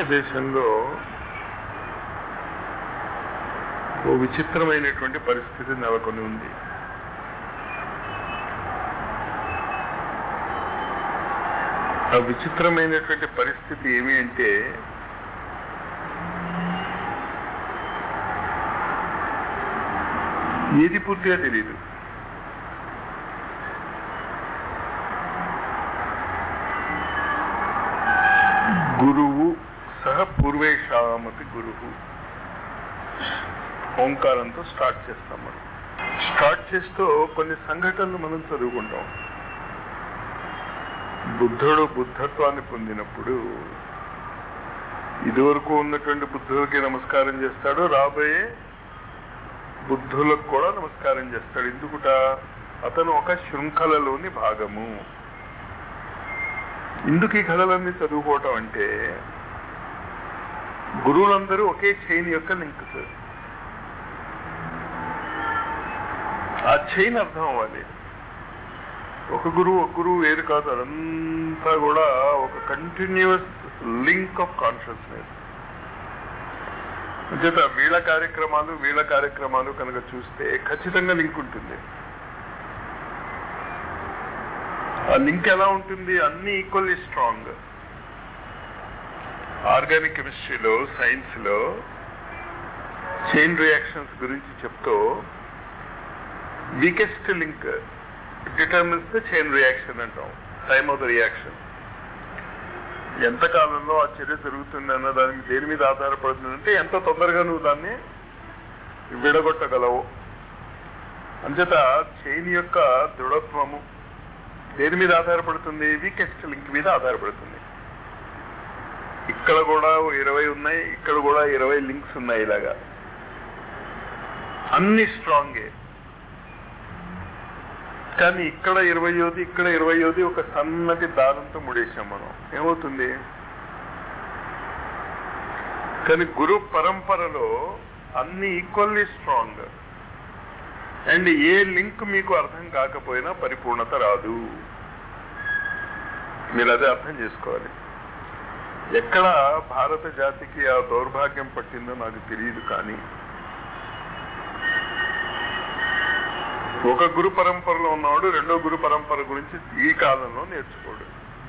భారతదేశంలో ఓ విచిత్రమైనటువంటి పరిస్థితి నెలకొని ఉంది ఆ విచిత్రమైనటువంటి పరిస్థితి ఏమి అంటే ఏది పూర్తిగా తెలియదు గురువు సహ పూర్వేషామతి గురువు ఓంకారంతో స్టార్ట్ చేస్తాం మనం స్టార్ట్ చేస్తూ కొన్ని సంఘటనలు మనం చదువుకుంటాం బుద్ధుడు బుద్ధత్వాన్ని పొందినప్పుడు ఇదివరకు ఉన్నటువంటి బుద్ధులకి నమస్కారం చేస్తాడు రాబోయే బుద్ధులకు కూడా నమస్కారం చేస్తాడు ఎందుకుట అతను ఒక శృంఖలలోని భాగము ఎందుకు ఈ కథలన్నీ చదువుకోవటం అంటే గురువులందరూ ఒకే చైన్ యొక్క లింక్స్ ఆ చైన్ అర్థం అవ్వాలి ఒక గురువు ఒక గురువు వేరు కాదు అదంతా కూడా ఒక కంటిన్యూస్ లింక్ ఆఫ్ కాన్షియస్నెస్ అంచేత వీళ్ళ కార్యక్రమాలు వీళ్ళ కార్యక్రమాలు కనుక చూస్తే ఖచ్చితంగా లింక్ ఉంటుంది ఆ లింక్ ఎలా ఉంటుంది అన్ని ఈక్వల్లీ స్ట్రాంగ్ ఆర్గానిక్ కెమిస్ట్రీలో సైన్స్ లో చైన్ రియాక్షన్స్ గురించి చెప్తూ weakest link determines the chain reaction అంటాం టైమ్ ఆఫ్ ద రియాక్షన్ ఎంత కాలంలో ఆ చర్య జరుగుతుంది అన్న దాని దేని మీద ఆధారపడుతుంది అంటే ఎంత తొందరగా నువ్వు దాన్ని విడగొట్టగలవు అంచేత చైన్ యొక్క దృఢత్వము దేని మీద ఆధారపడుతుంది వీకెస్ట్ లింక్ మీద ఆధారపడుతుంది ఇక్కడ కూడా ఇరవై ఉన్నాయి ఇక్కడ కూడా ఇరవై లింక్స్ ఉన్నాయి ఇలాగా అన్ని స్ట్రాంగే కానీ ఇక్కడ ఇరవయోది ఇక్కడ ఇరవయోది ఒక సన్నటి దారంతో ముడేసాం మనం ఏమవుతుంది కానీ గురు పరంపరలో అన్ని ఈక్వల్లీ స్ట్రాంగ్ అండ్ ఏ లింక్ మీకు అర్థం కాకపోయినా పరిపూర్ణత రాదు మీరు అదే అర్థం చేసుకోవాలి ఎక్కడ భారత జాతికి ఆ దౌర్భాగ్యం పట్టిందో నాకు తెలియదు కానీ ఒక గురు పరంపరలో ఉన్నవాడు రెండో గురు పరంపర గురించి ఈ కాలంలో నేర్చుకోడు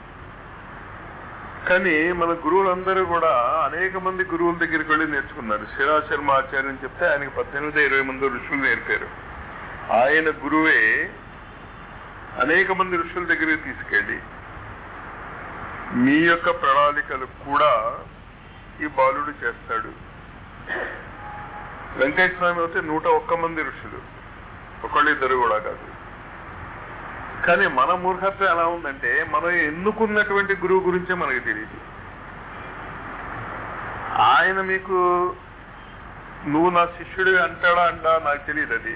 కానీ మన గురువులందరూ కూడా అనేక మంది గురువుల దగ్గరికి వెళ్ళి నేర్చుకున్నారు శ్రీరా శర్మ ఆచార్యం చెప్తే ఆయనకి పద్దెనిమిది ఇరవై మంది ఋషులు నేర్పారు ఆయన గురువే అనేక మంది ఋషుల దగ్గరికి తీసుకెళ్ళి మీ యొక్క ప్రణాళికలు కూడా ఈ బాలుడు చేస్తాడు వెంకటేశ్వర స్వామి అయితే నూట ఒక్క మంది ఋషులు ఒకళ్ళు ఇద్దరు కూడా కాదు కానీ మన మూర్ఖత్వం ఎలా ఉందంటే మనం ఎన్నుకున్నటువంటి గురువు గురించే మనకి తెలియదు ఆయన మీకు నువ్వు నా శిష్యుడు అంటాడా అంటా నాకు తెలియదు అది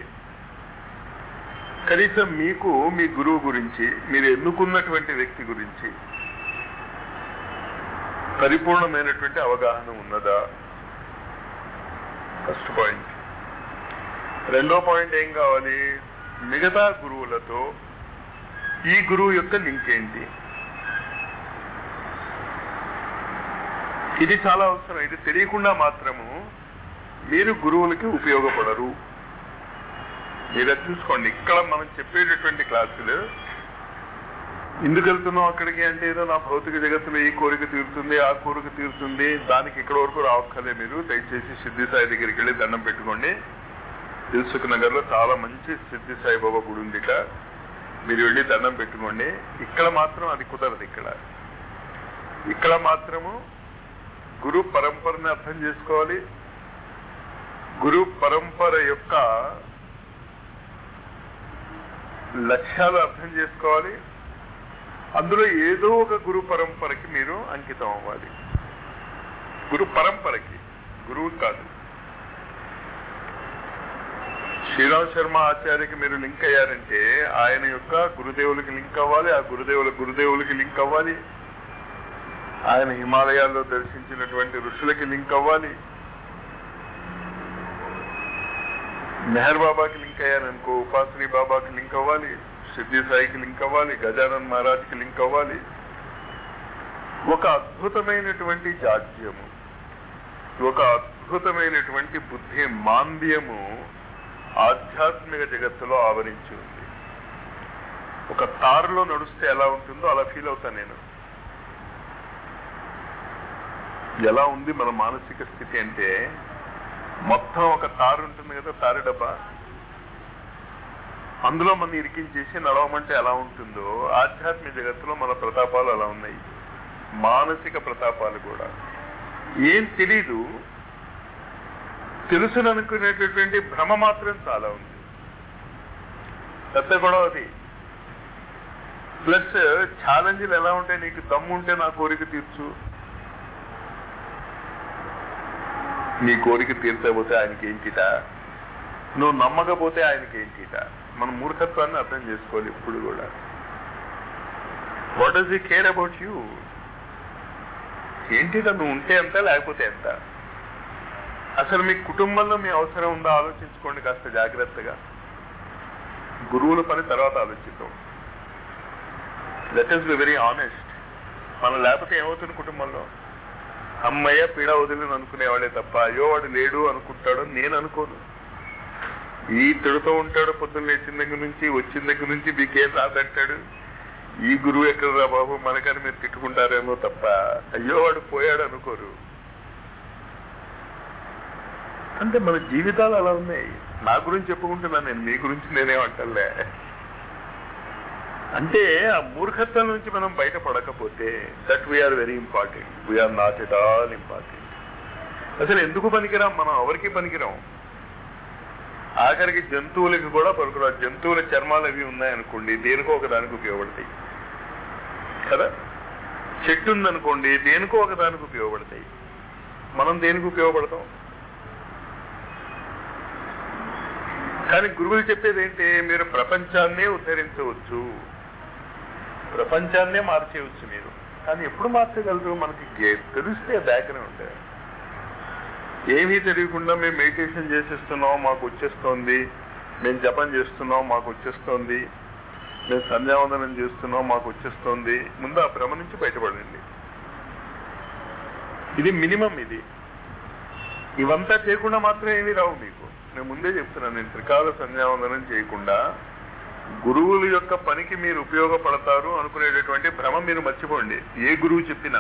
కనీసం మీకు మీ గురువు గురించి మీరు ఎన్నుకున్నటువంటి వ్యక్తి గురించి పరిపూర్ణమైనటువంటి అవగాహన ఉన్నదా ఫస్ట్ పాయింట్ రెండో పాయింట్ ఏం కావాలి మిగతా గురువులతో ఈ గురువు యొక్క లింక్ ఏంటి ఇది చాలా అవసరం ఇది తెలియకుండా మాత్రము మీరు గురువులకి ఉపయోగపడరు మీరు అది చూసుకోండి ఇక్కడ మనం చెప్పేటటువంటి క్లాసులు ఎందుకు వెళ్తున్నాం అక్కడికి అంటే ఏదో నా భౌతిక జగత్తులో ఈ కోరిక తీరుతుంది ఆ కోరిక తీరుతుంది దానికి ఇక్కడ వరకు రావక్కర్లే మీరు దయచేసి సిద్ధి సాయి దగ్గరికి వెళ్ళి దండం పెట్టుకోండి దిల్సుఖ్ నగర్ లో చాలా మంచి సిద్ధి సాయిబాబా గుడి ఉందిట మీరు వెళ్ళి దండం పెట్టుకోండి ఇక్కడ మాత్రం అది కుదరదు ఇక్కడ ఇక్కడ మాత్రము గురు పరంపరని అర్థం చేసుకోవాలి గురు పరంపర యొక్క లక్ష్యాలు అర్థం చేసుకోవాలి అందులో ఏదో ఒక గురు పరంపరకి మీరు అంకితం అవ్వాలి గురు పరంపరకి గురువు కాదు శ్రీరామ్ శర్మ ఆచార్యకి మీరు లింక్ అయ్యారంటే ఆయన యొక్క గురుదేవులకి లింక్ అవ్వాలి ఆ గురుదేవుల గురుదేవులకి లింక్ అవ్వాలి ఆయన హిమాలయాల్లో దర్శించినటువంటి ఋషులకి లింక్ అవ్వాలి మెహర్ బాబాకి లింక్ అయ్యారనుకో ఉపాసని బాబాకి లింక్ అవ్వాలి సిద్ధి సాయికి లింక్ అవ్వాలి గజానన్ మహారాజ్కి లింక్ అవ్వాలి ఒక అద్భుతమైనటువంటి జాడ్యము ఒక అద్భుతమైనటువంటి బుద్ధి మాంద్యము ఆధ్యాత్మిక జగత్తులో ఆవరించి ఉంది ఒక తారులో నడుస్తే ఎలా ఉంటుందో అలా ఫీల్ అవుతాను నేను ఎలా ఉంది మన మానసిక స్థితి అంటే మొత్తం ఒక తారు ఉంటుంది కదా తారు డబ్బా అందులో మన ఇరికించేసి నడవమంటే ఎలా ఉంటుందో ఆధ్యాత్మిక జగత్తులో మన ప్రతాపాలు అలా ఉన్నాయి మానసిక ప్రతాపాలు కూడా ఏం తెలీదు తెలుసుననుకునేటటువంటి భ్రమ మాత్రం చాలా ఉంది పెద్ద గొడవ అది ప్లస్ ఛాలెంజ్లు ఎలా ఉంటాయి నీకు దమ్ము ఉంటే నా కోరిక తీర్చు నీ కోరిక తీర్చకపోతే ఆయనకి ఏంటిట నువ్వు నమ్మకపోతే ఆయనకి ఏంటిట మన మూర్ఖత్వాన్ని అర్థం చేసుకోవాలి ఇప్పుడు కూడా what does he care about you ఏంటిట నువ్వు ఉంటే ఎంత లేకపోతే ఎంత అసలు మీ కుటుంబంలో మీ అవసరం ఉందో ఆలోచించుకోండి కాస్త జాగ్రత్తగా గురువుల పని తర్వాత ఆలోచిద్దాం let us be very honest మనం లేకపోతే ఏమవుతుంది కుటుంబంలో అమ్మయ్య పీడ వదిలిని అనుకునేవాడే తప్ప అయ్యో వాడు లేడు అనుకుంటాడు నేను అనుకోను ఈ తిడుతూ ఉంటాడు పొద్దున్న లేచిన దగ్గర నుంచి వచ్చిన దగ్గర నుంచి మీకేం రాదంటాడు ఈ గురువు ఎక్కడరా బాబు మనకని మీరు తిట్టుకుంటారేమో తప్ప అయ్యో వాడు పోయాడు అనుకోరు అంటే మన జీవితాలు అలా ఉన్నాయి నా గురించి చెప్పుకుంటున్నాను నేను మీ గురించి నేనేమంటలే అంటే ఆ మూర్ఖత్వం నుంచి మనం బయటపడకపోతే that we are very important we are not at all important అసలు ఎందుకు పనికిరాం మనం ఎవరికి పనికిరాం ఆఖరికి జంతువులకి కూడా పనికిరాం జంతువుల చర్మాలు అవి ఉన్నాయనుకోండి దేనికో ఒక దానికి ఉపయోగపడతాయి కదా చెట్టు ఉందనుకోండి దేనికో ఒక దానికి ఉపయోగపడతాయి మనం దేనికి ఉపయోగపడతాం కానీ గురువులు చెప్పేది ఏంటి మీరు ప్రపంచాన్నే ఉద్ధరించవచ్చు ప్రపంచాన్నే మార్చేయవచ్చు మీరు కానీ ఎప్పుడు మార్చగలరు మనకి గే- తెలిస్తే బ్యాక్నే ఉంటాయి ఏమీ తెలియకుండా మేము మెడిటేషన్ చేసేస్తున్నాం మాకు వచ్చేస్తోంది మేము జపం చేస్తున్నాం మాకు వచ్చేస్తోంది మేము సంధ్యావందనం చేస్తున్నాం మాకు వచ్చేస్తోంది ముందు ఆ భ్రమ నుంచి బయటపడండి ఇది మినిమం ఇది ఇవంతా చేయకుండా మాత్రం ఏమీ రావు మీకు నేను ముందే చెప్తున్నాను నేను త్రికాల సంధ్యావందనం చేయకుండా గురువుల యొక్క పనికి మీరు ఉపయోగపడతారు అనుకునేటటువంటి భ్రమ మీరు మర్చిపోండి ఏ గురువు చెప్పినా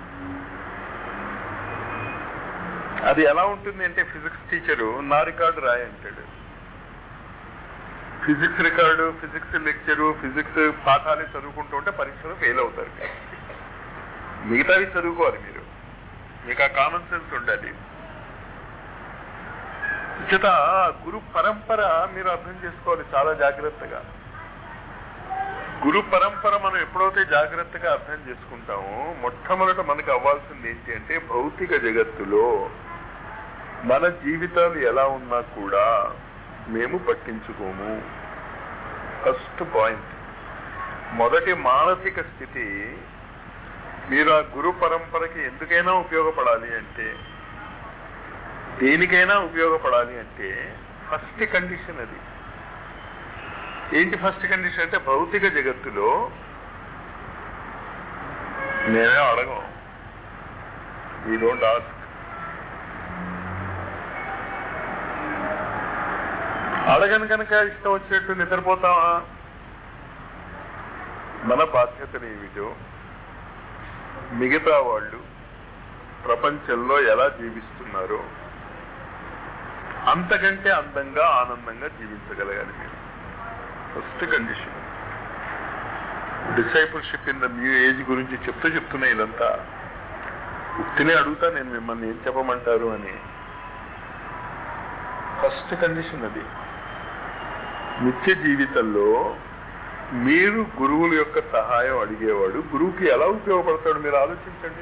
అది ఎలా ఉంటుంది అంటే ఫిజిక్స్ టీచరు నా రికార్డు రాయి అంటాడు physics record physics lecture physics పాఠాలు చదువుకుంటూ ఉంటే పరీక్షలు ఫెయిల్ అవుతారు మీరు. మిగతావి చదువుకోవాలి మీరు మీకు ఆ కామన్ సెన్స్ ఉండాలి చేత గురు పరంపర మీరు అర్థం చేసుకోవాలి చాలా జాగ్రత్తగా గురు పరంపర మనం ఎప్పుడైతే జాగ్రత్తగా అర్థం చేసుకుంటామో మొట్టమొదట మనకు అవ్వాల్సింది ఏంటి అంటే భౌతిక జగత్తులో మన జీవితాలు ఎలా ఉన్నా కూడా మేము పట్టించుకోము ఫస్ట్ పాయింట్ మొదటి మానసిక స్థితి మీరు ఆ గురు పరంపరకి ఎందుకైనా ఉపయోగపడాలి అంటే దేనికైనా ఉపయోగపడాలి అంటే ఫస్ట్ కండిషన్ అది ఏంటి ఫస్ట్ కండిషన్ అంటే భౌతిక జగత్తులో నేనే అడగం ఈ డోంట్ ఆస్క్ అడగను కనుక ఇష్టం వచ్చినట్టు నిద్రపోతావా మన బాధ్యతలు ఏమిటో మిగతా వాళ్ళు ప్రపంచంలో ఎలా జీవిస్తున్నారో అంతకంటే అందంగా ఆనందంగా జీవించగలగాలి మీరు first condition discipleship in the new age గురించి చెప్తూ చెప్తున్నా ఇదంతా ఉత్తినే అడుగుతా నేను మిమ్మల్ని ఏం చెప్పమంటారు అని ఫస్ట్ కండిషన్ అది నిత్య జీవితంలో మీరు గురువుల యొక్క సహాయం అడిగేవాడు గురువుకి ఎలా ఉపయోగపడతాడు మీరు ఆలోచించండి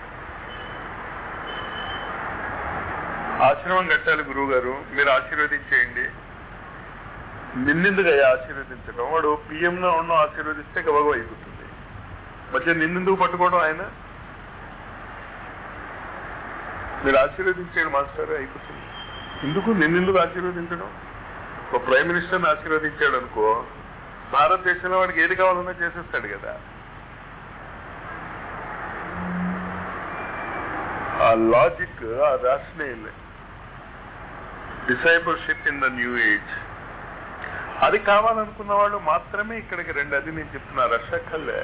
ఆశ్రమం కట్టాలి గురువు గారు మీరు ఆశీర్వదించేయండి నిన్నెందుకు అయ్యా ఆశీర్వదించడం వాడు పిఎంలో ఉన్న ఆశీర్వదిస్తే గబగబ అయిపోతుంది మధ్య నిన్నెందుకు పట్టుకోవడం ఆయన మీరు ఆశీర్వదించేయండి మాస్టర్ అయిపోతుంది ఎందుకు నిన్నెందుకు ఆశీర్వదించడం ఒక ప్రైమ్ మినిస్టర్ని ఆశీర్వదించాడు అనుకో భారతదేశంలో వాడికి ఏది కావాలన్నా చేసేస్తాడు కదా లాజిక్ ఆ rational discipleship in the new age అది కావాలనుకున్న వాళ్ళు మాత్రమే ఇక్కడికి రెండు అది నేను చెప్తున్నా రష్ అక్కర్లే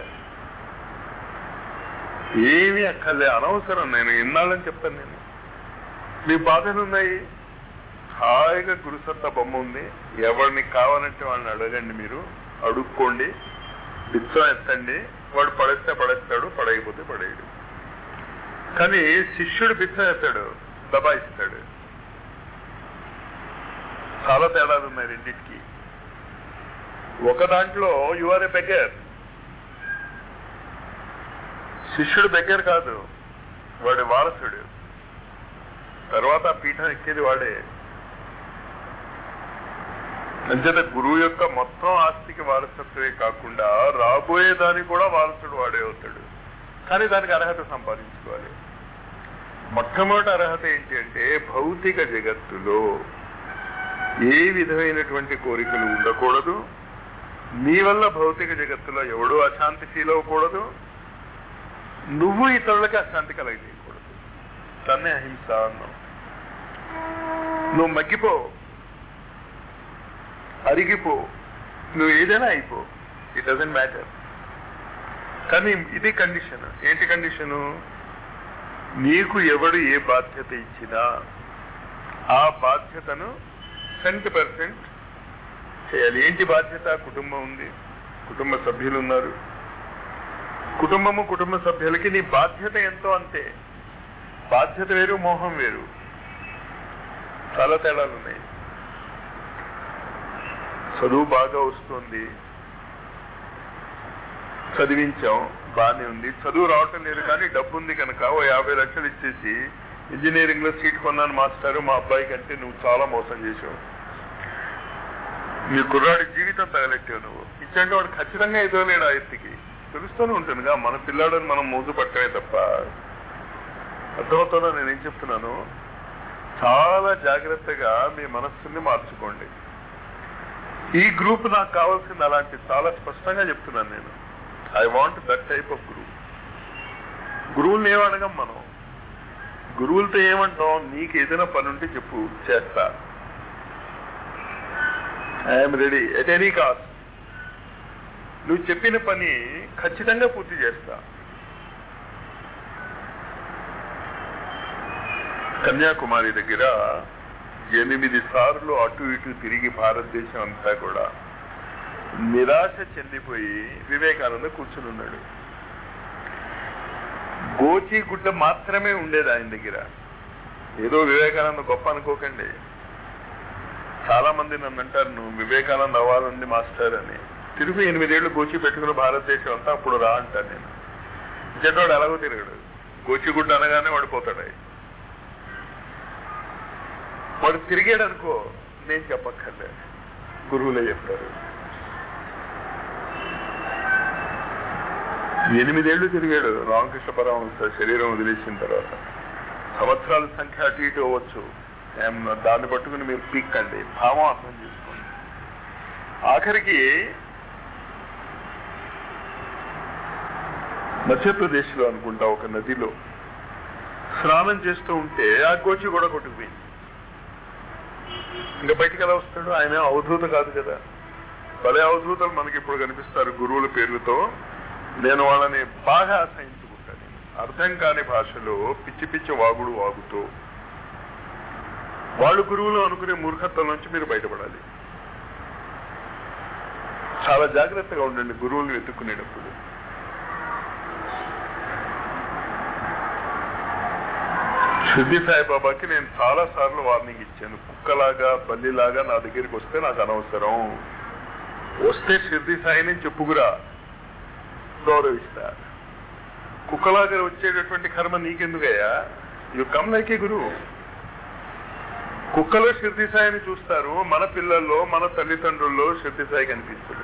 ఏమీ అక్కర్లే అనవసరం నేను ఎన్నాళ్ళని చెప్తాను నేను మీ బాధలు ఉన్నాయి హాయిగా గురుసత్త బొమ్మ ఉంది ఎవరిని కావాలంటే వాళ్ళని అడగండి మీరు అడుక్కోండి బిచ్చం ఎత్తండి వాడు పడేస్తే పడేస్తాడు పడైపోతే పడేయడు కానీ శిష్యుడు బిచ్చం ఎత్తాడు దబాయిస్తాడు చాలా తేడాలు ఉన్నాయి రెండింటికి ఒక దాంట్లో యు ఆర్ ఏ బెగర్ శిష్యుడు బెగ్గర్ కాదు వాడి వారసుడు తర్వాత ఆ పీఠం ఎక్కేది వాడే అంచేత గురువు యొక్క మొత్తం ఆస్తికి వారసత్వమే కాకుండా రాబోయే దానికి కూడా వారసుడు వాడే అవుతాడు కానీ దానికి అర్హత సంపాదించుకోవాలి మొట్టమొదటి అర్హత ఏంటి అంటే భౌతిక జగత్తులో ఏ విధమైనటువంటి కోరికలు ఉండకూడదు నీ వల్ల భౌతిక జగత్తులో ఎవడూ అశాంతి ఫీల్ అవ్వకూడదు నువ్వు ఇతరులకి అశాంతి కలగజేయకూడదు తన్నే అహింస అన్నావు నువ్వు మగ్గిపో అరిగిపో నువ్వు ఏదైనా అయిపో ఇట్ డజంట్ మ్యాటర్ కానీ ఇది కండిషన్ ఏంటి కండిషను నీకు ఎవడు ఏ బాధ్యత ఇచ్చినా ఆ బాధ్యతను సెంట్ పర్సెంట్ చేయాలి ఏంటి బాధ్యత కుటుంబం ఉంది కుటుంబ సభ్యులు ఉన్నారు కుటుంబము కుటుంబ సభ్యులకి నీ బాధ్యత ఎంతో అంతే బాధ్యత వేరు మోహం వేరు చాలా తేడాలు ఉన్నాయి చదువు బాగా వస్తుంది చదివించాం బానే ఉంది చదువు రావటం లేదు కానీ డబ్బు ఉంది కనుక ఓ యాభై లక్షలు ఇచ్చేసి ఇంజనీరింగ్ లో సీట్ కొన్నాను మాస్టారు మా అబ్బాయి కంటే నువ్వు చాలా మోసం చేసావు నీ కుర్రాడి జీవితం తగలెట్టావు నువ్వు ఇచ్చాక వాడు ఖచ్చితంగా ఏదో లేడు ఆ ఎత్తికి తెలుస్తూనే ఉంటుందిగా మన పిల్లాడని మనం మోజు పట్టమే తప్ప అర్థమవుతుందో నేనేం చెప్తున్నాను చాలా జాగ్రత్తగా మీ మనస్సుని మార్చుకోండి ఈ గ్రూప్ నాకు కావాల్సింది అలాంటి చాలా స్పష్టంగా చెప్తున్నాను నేను I want that type of group గురువుల్ని ఏం అడగం మనం గురువులతో ఏమంటాం నీకు ఏదైనా పని ఉంటే చెప్పు చేస్తా I'm ready at any cost నువ్వు చెప్పిన పని ఖచ్చితంగా పూర్తి చేస్తా కన్యాకుమారి దగ్గర ఎనిమిది సార్లు అటు ఇటు తిరిగి భారతదేశం అంతా కూడా నిరాశ చెందిపోయి వివేకానంద కూర్చునున్నాడు గోచి గుడ్డ మాత్రమే ఉండేది ఆయన దగ్గర ఏదో వివేకానంద గొప్ప అనుకోకండి చాలా మంది నన్ను అంటారు నువ్వు వివేకానంద అవ్వాలంది మాస్టర్ అని తిరుగు ఎనిమిదేళ్లు గోచి పెట్టుకుని భారతదేశం అంతా అప్పుడు రా అంటాను నేను చెడ్డవాడు ఎలాగో తిరగడు గోచిగుడ్డ అనగానే వాడు పోతాడు వాడు తిరిగాడు అనుకో నేను చెప్పక్కర్లే గురువులే చెప్తారు ఎనిమిదేళ్లు తిరిగాడు రామకృష్ణ పరమహంస శరీరం వదిలేసిన తర్వాత సంవత్సరాల సంఖ్య అటు ఇటు అవ్వచ్చు ఏం దాన్ని పట్టుకుని మీరు పీక్కండి భావం అర్థం చేసుకోండి ఆఖరికి మధ్యప్రదేశ్ లో అనుకుంటా ఒక నదిలో స్నానం చేస్తూ ఉంటే ఆ గోచి కూడా కొట్టుకుపోయింది ఇంకా బయటికి ఎలా వస్తాడు ఆయన అవధూత కాదు కదా భలే అవధూతలు మనకి ఇప్పుడు కనిపిస్తారు గురువుల పేర్లతో నేను వాళ్ళని బాగా అసహించుకుంటాను అర్థం కాని భాషలో పిచ్చి పిచ్చి వాగుడు వాగుతూ వాళ్ళు గురువులు అనుకునే మూర్ఖత్వం నుంచి మీరు బయటపడాలి చాలా జాగ్రత్తగా ఉండండి గురువుల్ని వెతుక్కునేటప్పుడు శుద్ధి సాయిబాబాకి నేను చాలా సార్లు వార్నింగ్ ఇచ్చాను కుక్కలాగా బల్లిలాగా నా దగ్గరికి వస్తే నాకు అనవసరం వస్తే షిర్ది సాయిని చెప్పుకురా గౌరవిస్తా కుక్కలాగా వచ్చేటటువంటి కర్మ నీకెందుకయ్యా యు కమ్ లైక్ ఏ గురువు కుక్కలో షిర్ది సాయిని చూస్తారు మన పిల్లల్లో మన తల్లిదండ్రుల్లో షిర్ది సాయి కనిపిస్తుంది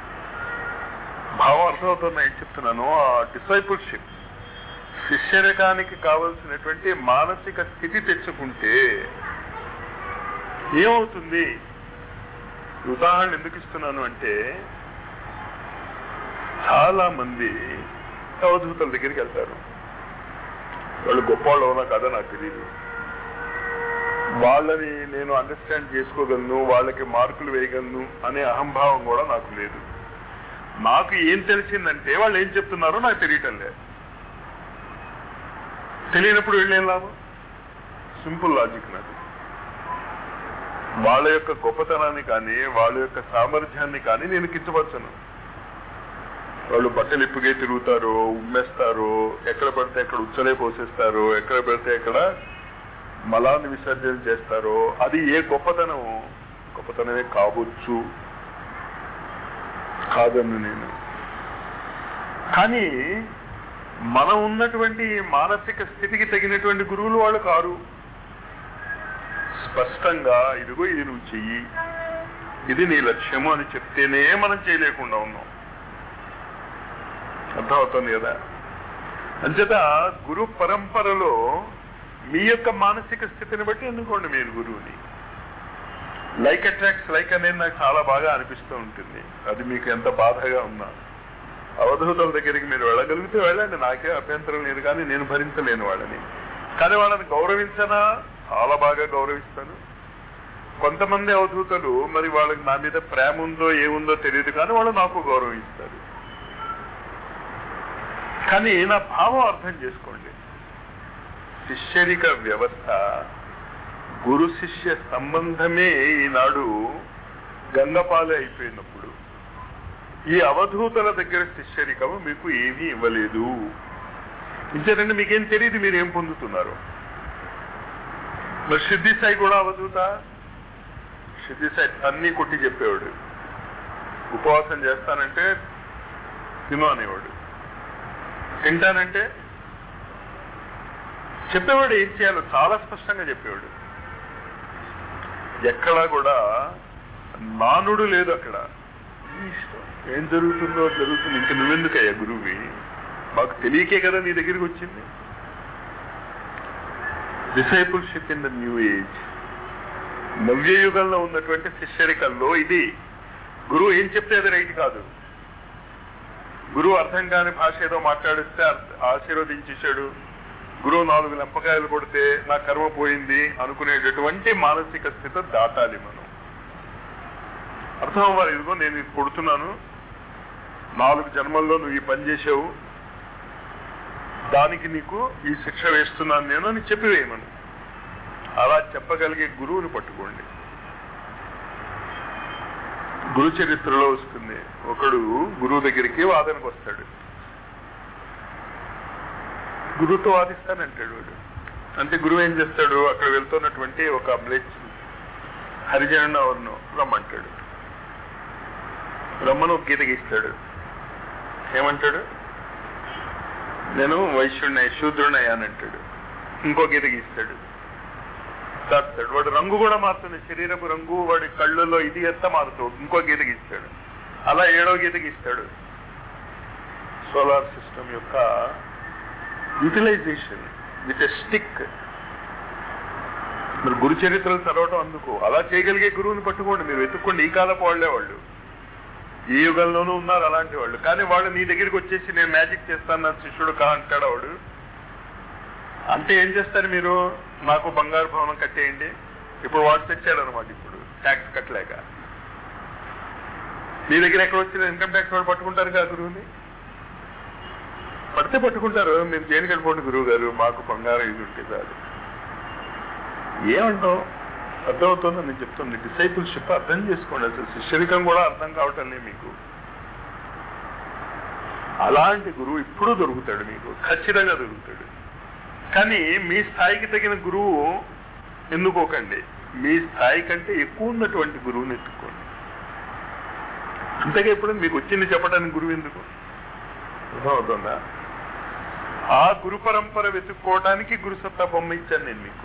భావం అర్థమవుతున్నా ఏం చెప్తున్నాను ఆ డిసైపుల్షిప్ శిష్యరకానికి కావలసినటువంటి మానసిక స్థితి తెచ్చుకుంటే ఏమవుతుంది ఉదాహరణ ఎందుకు ఇస్తున్నాను అంటే చాలా మంది అవధూతల దగ్గరికి వెళ్తారు వాళ్ళు గొప్పవాళ్ళు అవునా కదా నాకు తెలియదు వాళ్ళని నేను అండర్స్టాండ్ చేసుకోగలను వాళ్ళకి మార్కులు వేయగలను అనే అహంభావం కూడా నాకు లేదు నాకు ఏం తెలిసిందంటే వాళ్ళు ఏం చెప్తున్నారో నాకు తెలియటం లేదు తెలియనప్పుడు వెళ్ళేం లాభం సింపుల్ లాజిక్ నాది వాళ్ళ యొక్క గొప్పతనాన్ని కానీ వాళ్ళ యొక్క సామర్థ్యాన్ని కానీ నేను కించపరచను వాళ్ళు బట్టలు ఇప్పుగే తిరుగుతారు ఉమ్మేస్తారు ఎక్కడ పడితే అక్కడ ఉచ్చలే పోసేస్తారు ఎక్కడ పడితే అక్కడ మలాన్ని విసర్జన చేస్తారో అది ఏ గొప్పతనం గొప్పతనమే కావచ్చు కాదన్ను నేను కానీ మనం ఉన్నటువంటి మానసిక స్థితికి తగినటువంటి గురువులు వాళ్ళు కారు స్పష్టంగా ఇదిగో ఇది నువ్వు చెయ్యి ఇది నీ లక్ష్యము అని చెప్తేనే మనం చేయలేకుండా ఉన్నాం అర్థమవుతుంది కదా అంచేత గురు పరంపరలో మీ యొక్క మానసిక స్థితిని బట్టి ఎన్నుకోండి మీరు గురువుని లైక్ అట్రాక్ట్స్ లైక్ అనేది నాకు చాలా బాగా అనిపిస్తూ ఉంటుంది అది మీకు ఎంత బాధగా ఉన్నా అవధూతల దగ్గరికి మీరు వెళ్ళగలిగితే వెళ్ళండి నాకే అభ్యంతరం లేదు కానీ నేను భరించలేను వాళ్ళని కానీ వాళ్ళని గౌరవించనా చాలా బాగా గౌరవిస్తాను కొంతమంది అవధూతలు మరి వాళ్ళకి నా మీద ప్రేమ ఉందో ఏముందో తెలియదు కానీ వాళ్ళు నాకు గౌరవిస్తారు కానీ నా భావం అర్థం చేసుకోండి శిష్యరిక వ్యవస్థ గురు శిష్య సంబంధమే ఈనాడు గంగపాలే అయిపోయినప్పుడు ఈ అవధూతల దగ్గర శిష్యరికము మీకు ఏమీ ఇవ్వలేదు ఇంతేనండి మీకేం తెలియదు మీరు ఏం పొందుతున్నారు మరి సిద్ధి సాయి కూడా అవధూత సిద్ధి సాయి అన్ని కొట్టి చెప్పేవాడు ఉపవాసం చేస్తానంటే తిను అనేవాడు తింటానంటే చెప్పేవాడు ఏం చేయాలో చాలా స్పష్టంగా చెప్పేవాడు ఎక్కడా కూడా నానుడు లేదు అక్కడ నీ ఇష్టం. ఏం జరుగుతుందో జరుగుతుంది ఇంక నువ్వెందుకయ్యా గురువువి మాకు తెలియకే కదా నీ దగ్గరికి వచ్చింది discipleship in the new age నవ్య యుగంలో ఉన్నటువంటి శిష్యరికల్లో ఇది గురువు ఏం చెప్తే అది రైట్ కాదు గురువు అర్థం కాని భాష ఏదో మాట్లాడిస్తే అర్థ- ఆశీర్వదించేశాడు గురువు నాలుగు లెంపకాయలు కొడితే నా కర్మ పోయింది అనుకునేటటువంటి మానసిక స్థితి దాటాలి మనం అర్థం అవ్వాలి ఇదిగో నేను ఇది కొడుతున్నాను నాలుగు జన్మల్లో నువ్వు ఈ పని చేసావు దానికి నీకు ఈ శిక్ష వేస్తున్నాను నేను అని చెప్పివేయమను అలా చెప్పగలిగే గురువుని పట్టుకోండి గురు చరిత్రలో వస్తుంది ఒకడు గురువు దగ్గరికి వాదనకు వస్తాడు గురువుతో వాదిస్తానంటాడు వాడు అంటే గురువు ఏం చేస్తాడు అక్కడ వెళ్తున్నటువంటి ఒక బ్లెచ్ హరిజన ఎవరినో రమ్మంటాడు రమ్మను ఒక గీత గీస్తాడు ఏమంటాడు నేను వైశ్యుడినై శూద్రుడినై అని అంటాడు ఇంకో గీత గీస్తాడు దాస్తాడు వాడు రంగు కూడా మారుతుంది శరీరపు రంగు వాడి కళ్ళల్లో ఇది ఎంత మారుతూ ఇంకో గీత గీస్తాడు అలా ఏడో గీత గీస్తాడు సోలార్ సిస్టమ్ యొక్క యూటిలైజేషన్ విత్ ఎ స్టిక్ మీరు గురు చరిత్రలు చదవటం అందుకు అలా చేయగలిగే గురువుని పట్టుకోండి మీరు వెతుక్కోండి ఈ కాలపు వాళ్లే వాళ్ళు ఈ యుగంలోనూ ఉన్నారు అలాంటి వాళ్ళు కానీ వాళ్ళు నీ దగ్గరికి వచ్చేసి నేను మ్యాజిక్ చేస్తాను నా శిష్యుడు కా అంటాడు వాడు అంటే ఏం చేస్తారు మీరు నాకు బంగారు భవనం కట్టేయండి ఇప్పుడు వాడు తెచ్చాడు అనమాట ఇప్పుడు ట్యాక్స్ కట్టలేక మీ దగ్గర ఎక్కడ వచ్చిన ఇన్కమ్ ట్యాక్స్ వాడు పట్టుకుంటారు కదా గురువుని పడితే పట్టుకుంటారు మీరు జైలుకి వెళ్ళిపోండి గురువు గారు మాకు బంగారం ఇది ఉంటే చాలు ఏమంటాం అర్థమవుతుందో నేను చెప్తుంది డిసైపుల్షిప్ అర్థం చేసుకోండి అసలు శిష్యరికం కూడా అర్థం కావటం లేదు మీకు అలాంటి గురువు ఇప్పుడు దొరుకుతాడు మీకు ఖచ్చితంగా దొరుకుతాడు కానీ మీ స్థాయికి తగిన గురువు ఎన్నుకోకండి మీ స్థాయి కంటే ఎక్కువ ఉన్నటువంటి గురువుని ఎత్తుకోండి అంతగా ఇప్పుడు మీకు వచ్చింది చెప్పడానికి గురువు ఎందుకు అర్థమవుతుందా ఆ గురు పరంపర వెతుక్కోవడానికి గురు సత్తా బొమ్మ ఇచ్చాను నేను మీకు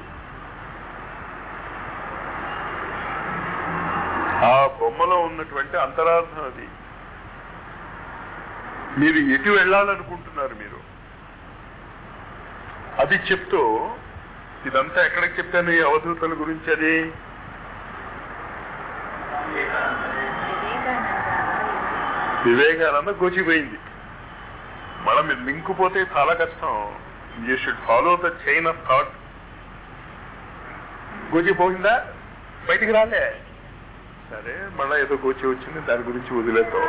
ఆ బొమ్మలో ఉన్నటువంటి అంతరార్థం అది మీరు ఎటు వెళ్ళాలనుకుంటున్నారు మీరు అది చెప్తూ ఇదంతా ఎక్కడికి చెప్పాను ఈ అవధూతల గురించి అది వివేకానంద గోచిపోయింది మనం లింక్ పోతే చాలా కష్టం you should follow the chain of thought గోచి పోయిందా బయటికి రాలే సరే మళ్ళా ఏదో గోచి వచ్చింది దాని గురించి వదిలేతాం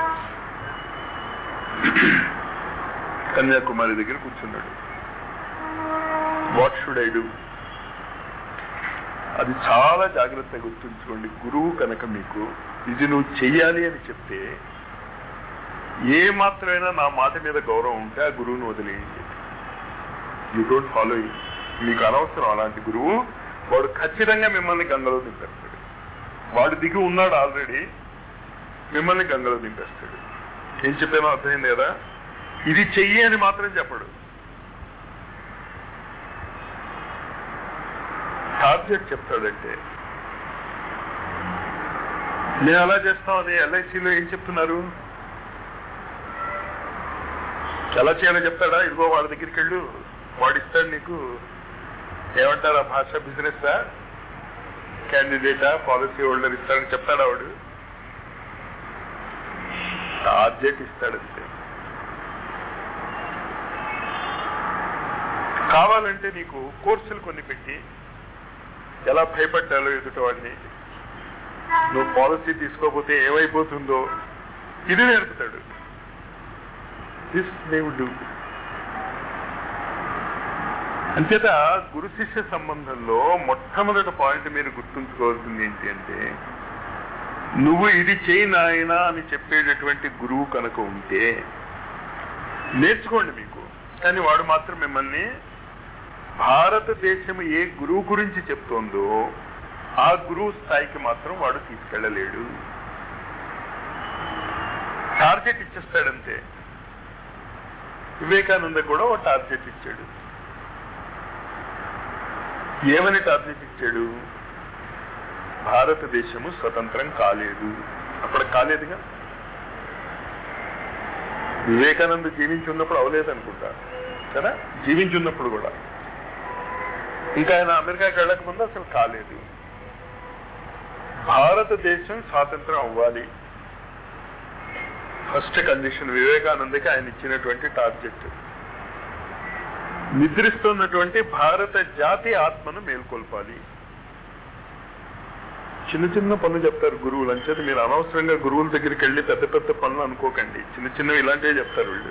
కన్యాకుమారి దగ్గర కూర్చున్నాడు వాట్ షుడ్ ఐ డూ అది చాలా జాగ్రత్తగా గుర్తుంచుకోండి గురువు కనుక మీకు ఇది నువ్వు చెయ్యాలి అని చెప్తే ఏ మాత్రమైనా నా మాట మీద గౌరవం ఉంటే ఆ గురువుని వదిలేయండి యూ డోంట్ ఫాలో మీకు అనవసరం అలాంటి గురువు వాడు ఖచ్చితంగా మిమ్మల్ని గంగలో దింపేస్తాడు వాడు దిగి ఉన్నాడు ఆల్రెడీ మిమ్మల్ని గంగలో దింపేస్తాడు ఏం చెప్పానో అర్థమైంది కదా ఇది చెయ్యి అని మాత్రం చెప్పడు టార్గెట్ చెప్తాడంటే నేను అలా చేస్తామని ఎల్ఐసిలో ఏం చెప్తున్నారు ఎలా చేయాలో చెప్తాడా ఇదిగో వాళ్ళ దగ్గరికి వెళ్ళు వాడు ఇస్తాడు నీకు ఏమంటారు ఆ భాష బిజినెస్ క్యాండిడేటా పాలసీ హోల్డర్ ఇస్తాడని చెప్తాడా వాడు టార్గెట్ ఇస్తాడంతే కావాలంటే నీకు కోర్సులు కొన్ని పెట్టి ఎలా భయపడ్డాలో ఎదుట వాడిని నువ్వు పాలసీ తీసుకోకపోతే ఏమైపోతుందో ఇది నేర్పుతాడు దిస్ దేవుడు అంచేత గురు శిష్య సంబంధంలో మొట్టమొదటి పాయింట్ మీరు గుర్తుంచుకోవాల్సింది ఏంటి అంటే నువ్వు ఇది చేయి నాయనా అని చెప్పేటటువంటి గురువు కనుక ఉంటే నేర్చుకోండి మీకు కానీ వాడు మాత్రం మిమ్మల్ని భారతదేశం ఏ గురువు గురించి చెప్తోందో ఆ గురువు స్థాయికి మాత్రం వాడు తీసుకెళ్ళలేడు టార్గెట్ ఇచ్చేస్తాడంతే వివేకానంద కూడా ఒక టార్గెట్ ఇచ్చాడు ఏమని టార్గెట్ ఇచ్చాడు భారతదేశము స్వతంత్రం కాలేదు అప్పుడు కాలేదుగా వివేకానంద జీవించి ఉన్నప్పుడు అవలేదు అనుకుంటా కదా జీవించి ఉన్నప్పుడు కూడా ఇంకా ఆయన అమెరికాకి వెళ్ళక ముందు అసలు కాలేదు భారతదేశం స్వాతంత్రం అవ్వాలి ఫస్ట్ కండిషన్ వివేకానందకి ఆయన ఇచ్చినటువంటి టార్గెట్ నిద్రిస్తున్నటువంటి భారత జాతి ఆత్మను మేల్కొల్పాలి చిన్న చిన్న పనులు చెప్తారు గురువులు అంచేది మీరు అనవసరంగా గురువుల దగ్గరికి వెళ్ళి పెద్ద పెద్ద పనులు అనుకోకండి చిన్న చిన్నవి ఇలాంటివే చెప్తారు వీళ్ళు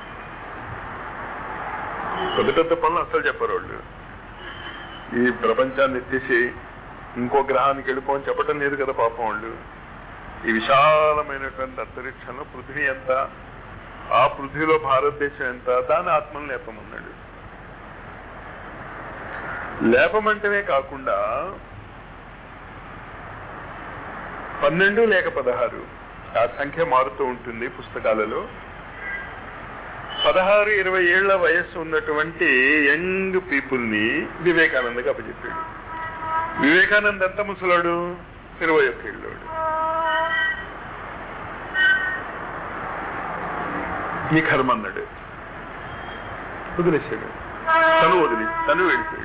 పెద్ద పెద్ద పనులు అసలు చెప్పరు వాళ్ళు ఈ ప్రపంచాన్ని ఎత్తేసి ఇంకో గ్రహానికి వెళ్ళిపోని చెప్పటం లేదు కదా పాపం వాళ్ళు ఈ విశాలమైనటువంటి అంతరిక్షంలో పృథ్వీ ఎంత ఆ పృథ్వీలో భారతదేశం ఎంత దాని ఆత్మను లేపమన్నాడు లేపమంటమే కాకుండా పన్నెండు లేక పదహారు ఆ సంఖ్య మారుతూ ఉంటుంది పుస్తకాలలో పదహారు ఇరవై ఏళ్ల వయస్సు ఉన్నటువంటి యంగ్ పీపుల్ ని వివేకానందకి అప్పచెప్పాడు వివేకానంద్ ఎంత ముసలాడు ఇరవై ఒక్క ఏళ్ళోడు నీ కర్మ అన్నాడు వదిలేశాడు తను వదిలి తను వెళ్ళిపోయాడు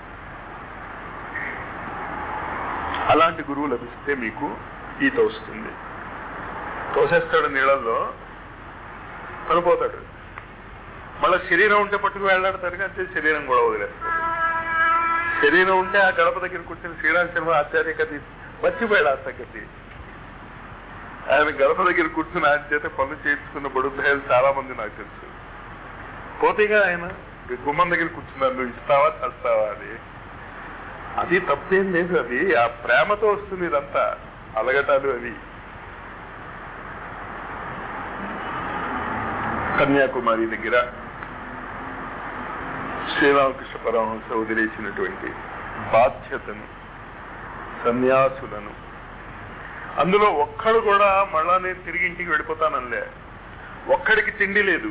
అలాంటి గురువు లభిస్తే మీకు ఈత వస్తుంది తోసేస్తాడు నీళ్ళల్లో పడిపోతాడు మళ్ళీ శరీరం ఉంటే పట్టుకు వెళ్ళాడతారు అంతే శరీరం కూడా వదిలేస్తాడు శరీరం ఉంటే ఆ గడప దగ్గర కూర్చొని శ్రీరామ్ శర్మ ఆచార్య కథ మర్చిపోయాడు ఆ సంగతి ఆయన గడప దగ్గర కూర్చుని ఆయన చేత పనులు చేయించుకున్న బడుద్దాయాలు చాలా మంది నాకు తెలుసు పోతేగా ఆయన గుమ్మం దగ్గర కూర్చున్నారు నువ్వు ఇస్తావా చస్తావా అని అది తప్పేం లేదు అది ఆ ప్రేమతో వస్తుంది ఇదంతా అలగటాలు అవి కన్యాకుమారి దగ్గర శ్రీరామకృష్ణ పరమహంస వదిలేసినటువంటి బాధ్యతను సన్యాసులను అందులో ఒక్కడు కూడా మళ్ళా నేను తిరిగి ఇంటికి వెళ్ళిపోతాననిలే ఒక్కడికి తిండి లేదు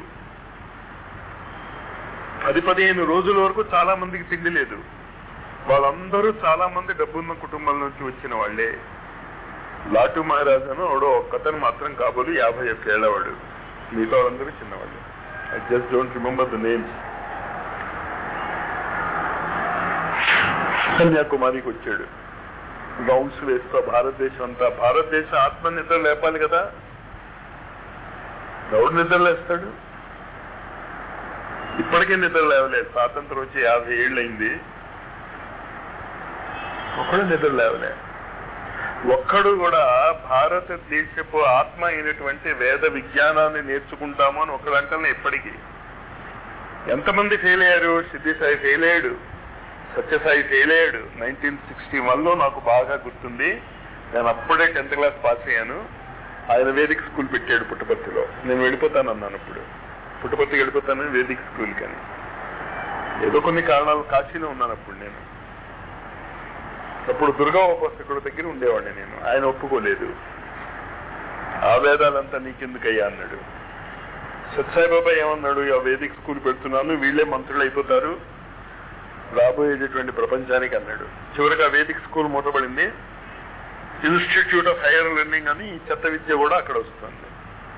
పది పదిహేను రోజుల వరకు చాలా మందికి తిండి లేదు వాళ్ళందరూ చాలా మంది డబ్బున్న కుటుంబాల నుంచి వచ్చిన వాళ్ళే లాటు మహారాజాను ఆవిడ ఒక్కతను మాత్రం కాబోలు యాభై ఒక్క ఏళ్ళవాడు మిగతా వాళ్ళందరూ చిన్నవాళ్ళు I just don't remember the names కన్యాకుమారికి వచ్చాడు రౌండ్స్ వేస్తా భారతదేశం అంతా భారతదేశ ఆత్మ నిద్ర లేపాలి కదా ఎవడు నిద్ర లేస్తాడు ఈ ఇప్పటికే నిద్ర లేవలేదు స్వాతంత్రం వచ్చి యాభై ఏళ్ళు అయింది ఒక్కడు నిద్ర లేవలే ఒక్కడు కూడా భారతదేశపు ఆత్మ అయినటువంటి వేద విజ్ఞానాన్ని నేర్చుకుంటాము అని ఒకడు అంటాను ఎప్పటికీ ఎంతమంది ఫెయిల్ అయ్యారు సిద్ధిసాయి ఫెయిల్ అయ్యాడు సత్యసాయి ఫెయిల్ అయ్యాడు నైన్టీన్ సిక్స్టీ వన్ లో నాకు బాగా గుర్తుంది నేను అప్పుడే టెన్త్ క్లాస్ పాస్ అయ్యాను ఆయన వేదిక్ స్కూల్ పెట్టాడు పుట్టపర్తిలో నేను వెళ్ళిపోతాను అన్నాను ఇప్పుడు పుట్టపర్తికి వెళ్ళిపోతాను వేదిక్ స్కూల్ కానీ ఏదో కొన్ని కారణాలు కాశీలో ఉన్నాను అప్పుడు నేను అప్పుడు దుర్గా ఉపాసకుడు దగ్గర ఉండేవాడిని నేను ఆయన ఒప్పుకోలేదు ఆ వేదాలంతా నీకెందుకయ్యా అన్నాడు సత్సాయిబాబా ఏమన్నాడు ఆ వేదిక్ స్కూల్ పెడుతున్నాను వీళ్ళే మంత్రులు అయిపోతారు రాబోయేటటువంటి ప్రపంచానికి అన్నాడు చివరికి ఆ వేదిక్ స్కూల్ మూతపడింది ఇన్స్టిట్యూట్ ఆఫ్ హైయర్ లెర్నింగ్ అని ఈ చెత్త విద్య కూడా అక్కడ వస్తుంది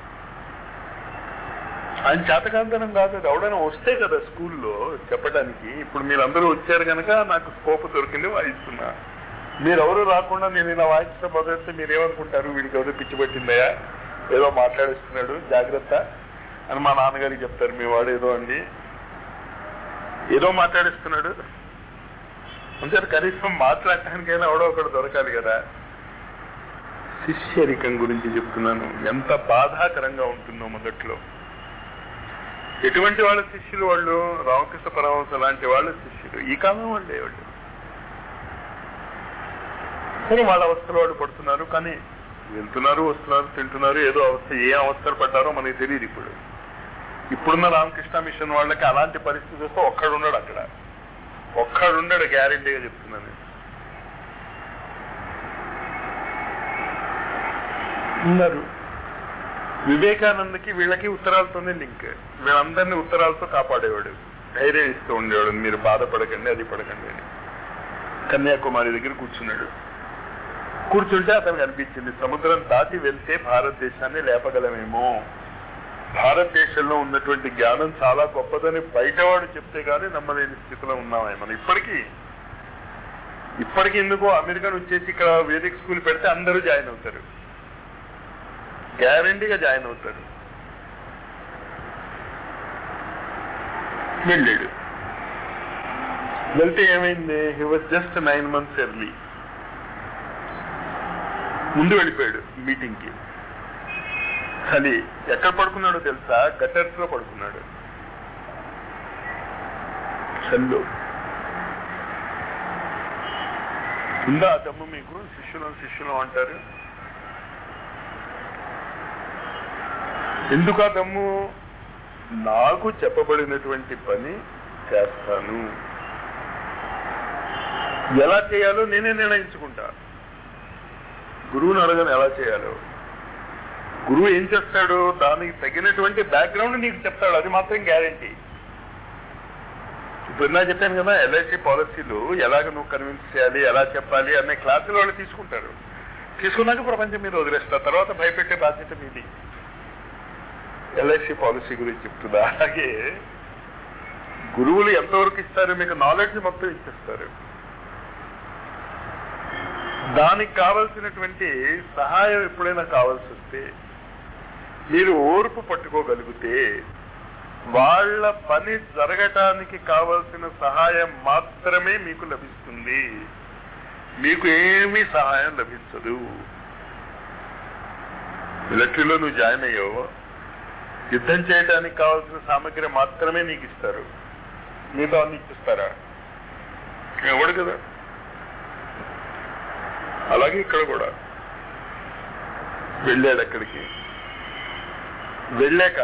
ఆయన చేతకాంతనం కాదు అది ఎవడైనా వస్తే కదా స్కూల్లో చెప్పడానికి ఇప్పుడు మీరందరూ వచ్చారు కనుక నాకు స్కోప్ దొరికింది వాయిస్తున్నా మీరెవరు రాకుండా నేను ఇలా వాయించడం మొదలెడితే మీరేమనుకుంటారు వీడికి ఎవరో పిచ్చి పట్టిందయా ఏదో మాట్లాడిస్తున్నాడు జాగ్రత్త అని మా నాన్నగారికి చెప్తారు మీ వాడు ఏదో అండి ఏదో మాట్లాడిస్తున్నాడు అంటే కనీసం మాట్లాడటానికైనా ఎవడో ఒకడు దొరకాలి కదా శిష్యరికం గురించి చెప్తున్నాను ఎంత బాధాకరంగా ఉంటుందో మొదట్లో ఎటువంటి వాళ్ళ శిష్యులు వాళ్ళు రామకృష్ణ పరమహంస లాంటి వాళ్ళ శిష్యులు ఈ కాలం వాళ్ళే వాళ్ళు సరే వాళ్ళ అవస్థలు వాళ్ళు పడుతున్నారు కానీ వెళ్తున్నారు వస్తున్నారు తింటున్నారు ఏదో అవస్థ ఏ అవస్థలు పడ్డారో మనకి తెలియదు ఇప్పుడు ఇప్పుడున్న రామకృష్ణ మిషన్ వాళ్ళకి అలాంటి పరిస్థితి వస్తే ఒక్కడున్నాడు అక్కడ ఒక్కడుండడు గ్యారెంటీగా చెప్తున్నాను ఉన్నారు వివేకానందకి వీళ్ళకి ఉత్తరాలతోనే లింక్ వీళ్ళందరినీ ఉత్తరాలతో కాపాడేవాడు ధైర్యం ఇస్తూ ఉండేవాడు మీరు బాధపడకండి అది పడకండి అని కన్యాకుమారి దగ్గర కూర్చున్నాడు కూర్చుంటే అతనికి అనిపించింది సముద్రం దాటి వెళ్తే భారతదేశాన్ని లేపగలమేమో భారతదేశంలో ఉన్నటువంటి జ్ఞానం చాలా గొప్పదని బయటవాడు చెప్తే గానీ నమ్మలేని స్థితిలో ఉన్నామే మనం ఇప్పటికీ ఇప్పటికి ఎందుకో అమెరికా వచ్చేసి ఇక్కడ వేదిక స్కూల్ పెడితే అందరూ జాయిన్ అవుతారు గ్యారంటీగా జాయిన్ అవుతారు వెళ్ళాడు వెళ్తే ఏమైంది he was just nine months early ముందు వెళ్ళిపోయాడు మీటింగ్ కి చలి ఎక్కడ పడుకున్నాడో తెలుసా గటర్స్ లో పడుకున్నాడు చల్లో ఉందా ఆ దమ్ము మీకు శిష్యులం శిష్యులం అంటారు ఎందుకు ఆ దమ్ము నాకు చెప్పబడినటువంటి పని చేస్తాను ఎలా చేయాలో నేనే నిర్ణయించుకుంటా గురువుని అడగని ఎలా చేయాలో గురువు ఏం చేస్తాడు దానికి తగినటువంటి బ్యాక్గ్రౌండ్ నీకు చెప్తాడు అది మాత్రం గ్యారంటీ ఇప్పుడు నా చెప్పాను కదా ఎల్ఐసి పాలసీలు ఎలాగ నువ్వు కన్విన్స్ చేయాలి ఎలా చెప్పాలి అనే క్లాసులు వాళ్ళు తీసుకుంటారు తీసుకున్నాక ప్రపంచం మీద వదిలేస్తారు తర్వాత భయపెట్టే బాధ్యత మీది ఎల్ఐసి పాలసీ గురించి చెప్తుందా అలాగే గురువులు ఎంతవరకు ఇస్తారు మీకు నాలెడ్జ్ మొత్తం ఇచ్చేస్తారు దానికి కావలసినటువంటి సహాయం ఎప్పుడైనా కావాల్సి వస్తే మీరు ఓర్పు పట్టుకోగలిగితే వాళ్ళ పని జరగటానికి కావలసిన సహాయం మాత్రమే మీకు లభిస్తుంది మీకు ఏమీ సహాయం లభించదు మిలిటరీలో నువ్వు జాయిన్ అయ్యావు యుద్ధం చేయడానికి కావాల్సిన సామగ్రి మాత్రమే నీకు ఇస్తారు మిగతా అన్ని ఇచ్చిస్తారా ఎవడు కదా అలాగే ఇక్కడ కూడా వెళ్ళాడు అక్కడికి వెళ్ళాక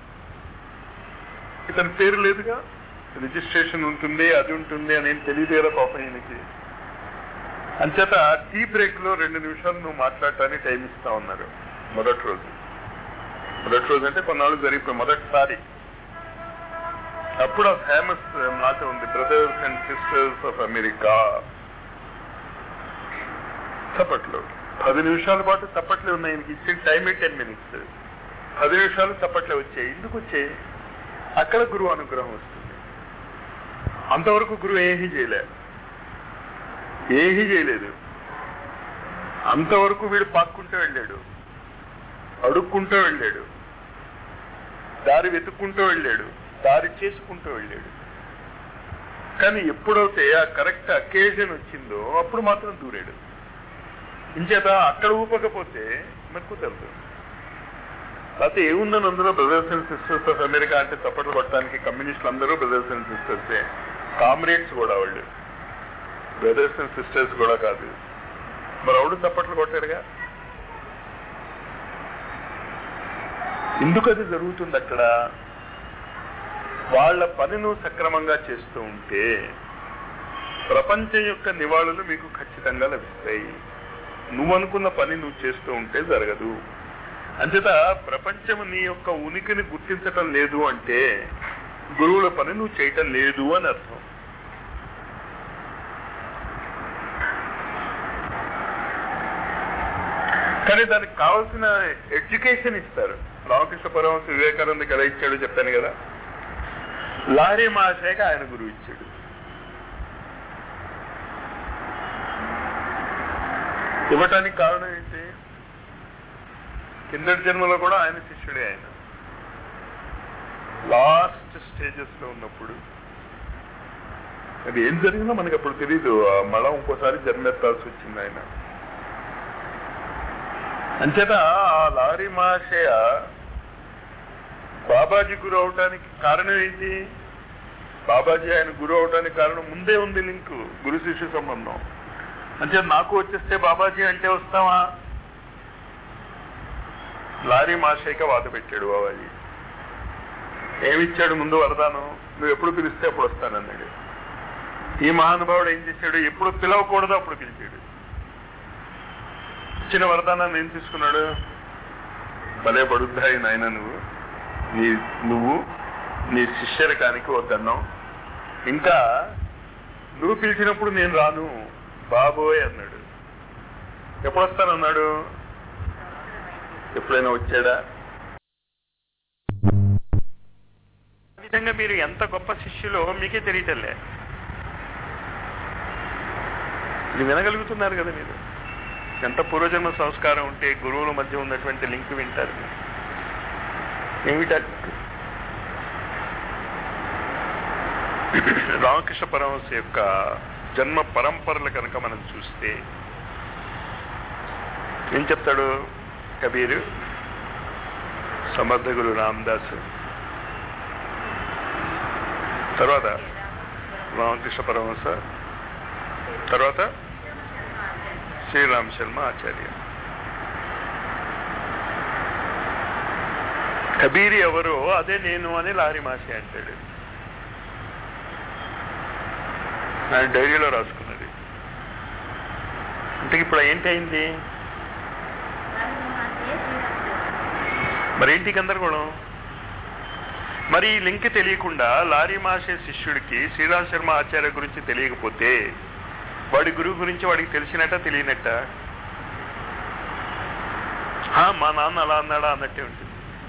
ఇతని పేరు లేదుగా రిజిస్ట్రేషన్ ఉంటుంది అది ఉంటుంది అని ఏం తెలియదు కదా పాపం ఈయనకి అంచేత టీ బ్రేక్ లో రెండు నిమిషాలు నువ్వు మాట్లాడటానికి టైం ఇస్తా ఉన్నారు మొదటి రోజు మొదటి రోజు అంటే కొన్నాళ్ళు జరిగిపోయి మొదటిసారి అప్పుడు ఆ ఫేమస్ మాట ఉంది brothers and sisters of America చప్పట్లు పది నిమిషాల పాటు చప్పట్లే ఉన్నాయి ఈయనకి ఇచ్చిన టైం టెన్ మినిట్స్ పది నిమిషాలు చప్పట్లే వచ్చాయి ఎందుకు వచ్చాయి అక్కడ గురువు అనుగ్రహం వస్తుంది అంతవరకు గురువు ఏమీ చేయలే ఏమీ చేయలేదు అంతవరకు వీడు పాక్కుంటూ వెళ్ళాడు అడుక్కుంటూ వెళ్ళాడు దారి వెతుక్కుంటూ వెళ్ళాడు దారి చేసుకుంటూ వెళ్ళాడు కానీ ఎప్పుడైతే ఆ కరెక్ట్ అకేజన్ వచ్చిందో అప్పుడు మాత్రం దూరాడు ఇంచేత అక్కడ ఊపకపోతే మరి కుదరదు లేకపోతే ఏముందని అందులో brothers and sisters of America అంటే చప్పట్లు కొట్టడానికి కమ్యూనిస్టులు అందరూ బ్రదర్స్ అండ్ సిస్టర్సే కామ్రేడ్స్ కూడా వాళ్ళు బ్రదర్స్ అండ్ సిస్టర్స్ కూడా కాదు మరి అవుడు చప్పట్లు కొట్టాడుగా ఎందుకు అది జరుగుతుంది అక్కడ వాళ్ళ పని నువ్వు సక్రమంగా చేస్తూ ఉంటే ప్రపంచం యొక్క నివాళులు మీకు ఖచ్చితంగా లభిస్తాయి నువ్వు అనుకున్న పని నువ్వు చేస్తూ ఉంటే జరగదు అంచేత ప్రపంచం నీ యొక్క ఉనికిని గుర్తించటం లేదు అంటే గురువుల పని నువ్వు చేయటం లేదు అని అర్థం కానీ దానికి కావాల్సిన ఎడ్యుకేషన్ ఇస్తారు రామకృష్ణ పరమహంస వివేకానంద ఎలా ఇచ్చాడో చెప్పాను కదా లారీ మహాశయకి ఆయన గురువు ఇచ్చాడు ఇవ్వటానికి కారణం ఏంటి కిందటి జన్మలో కూడా ఆయన శిష్యుడే ఆయన లాస్ట్ స్టేజెస్ లో ఉన్నప్పుడు అది ఏం జరిగిందో మనకి అప్పుడు తెలియదు ఆ మళ్ళా ఇంకోసారి జన్మెత్తాల్సి వచ్చింది ఆయన అంచేత ఆ లారీ మహాశయ బాబాజీ గురు అవటానికి కారణం ఏంటి బాబాజీ ఆయన గురు అవటానికి కారణం ముందే ఉంది లింక్ గురు శిష్యు సంబంధం అంటే నాకు వచ్చేస్తే బాబాజీ అంటే వస్తావా లారీ మాషేక వాత పెట్టాడు బాబాజీ ఏమిచ్చాడు ముందు వరదానం నువ్వు ఎప్పుడు పిలిస్తే అప్పుడు వస్తానన్నాడు ఈ మహానుభావుడు ఏం చేశాడు ఎప్పుడు పిలవకూడదో అప్పుడు పిలిచాడు ఇచ్చిన వరదానాన్ని ఏం తీసుకున్నాడు భలే పడుద్దాయి నాయన నువ్వు నీ నువ్వు నీ శిష్యరకానికి వద్దన్నాం ఇంకా నువ్వు పిలిచినప్పుడు నేను రాను బాబోయ్ అన్నాడు ఎప్పుడు వస్తానన్నాడు ఎప్పుడైనా వచ్చాడా ఆ విధంగా మీరు ఎంత గొప్ప శిష్యులో మీకే తెలియటలే ఇది వినగలుగుతున్నారు కదా మీరు ఎంత పూర్వజన్మ సంస్కారం ఉంటే గురువుల మధ్య ఉన్నటువంటి లింక్ వింటారు మీరు. ఏమిటా రామకృష్ణ పరమహంస యొక్క జన్మ పరంపరలు కనుక మనం చూస్తే ఏం చెప్తాడు కబీరు సమర్థ గురు రామదాస్ తర్వాత రామకృష్ణ పరమహంస తర్వాత శ్రీరామ్ శర్మ ఆచార్య కబీరి ఎవరో అదే నేను అని లారీ మాసి అంటాడు ఆయన డైరీలో రాసుకున్నది అంటే ఇప్పుడు ఏంటి అయింది మరేంటి గందరగోళం మరి ఈ లింక్ తెలియకుండా లారీ మాషే శిష్యుడికి శ్రీరామ్ శర్మ ఆచార్య గురించి తెలియకపోతే వాడి గురువు గురించి వాడికి తెలిసినట్ట తెలియనట్ట "హా, మా నాన్న అలా అన్నాడా అన్నట్టే ఉంటుంది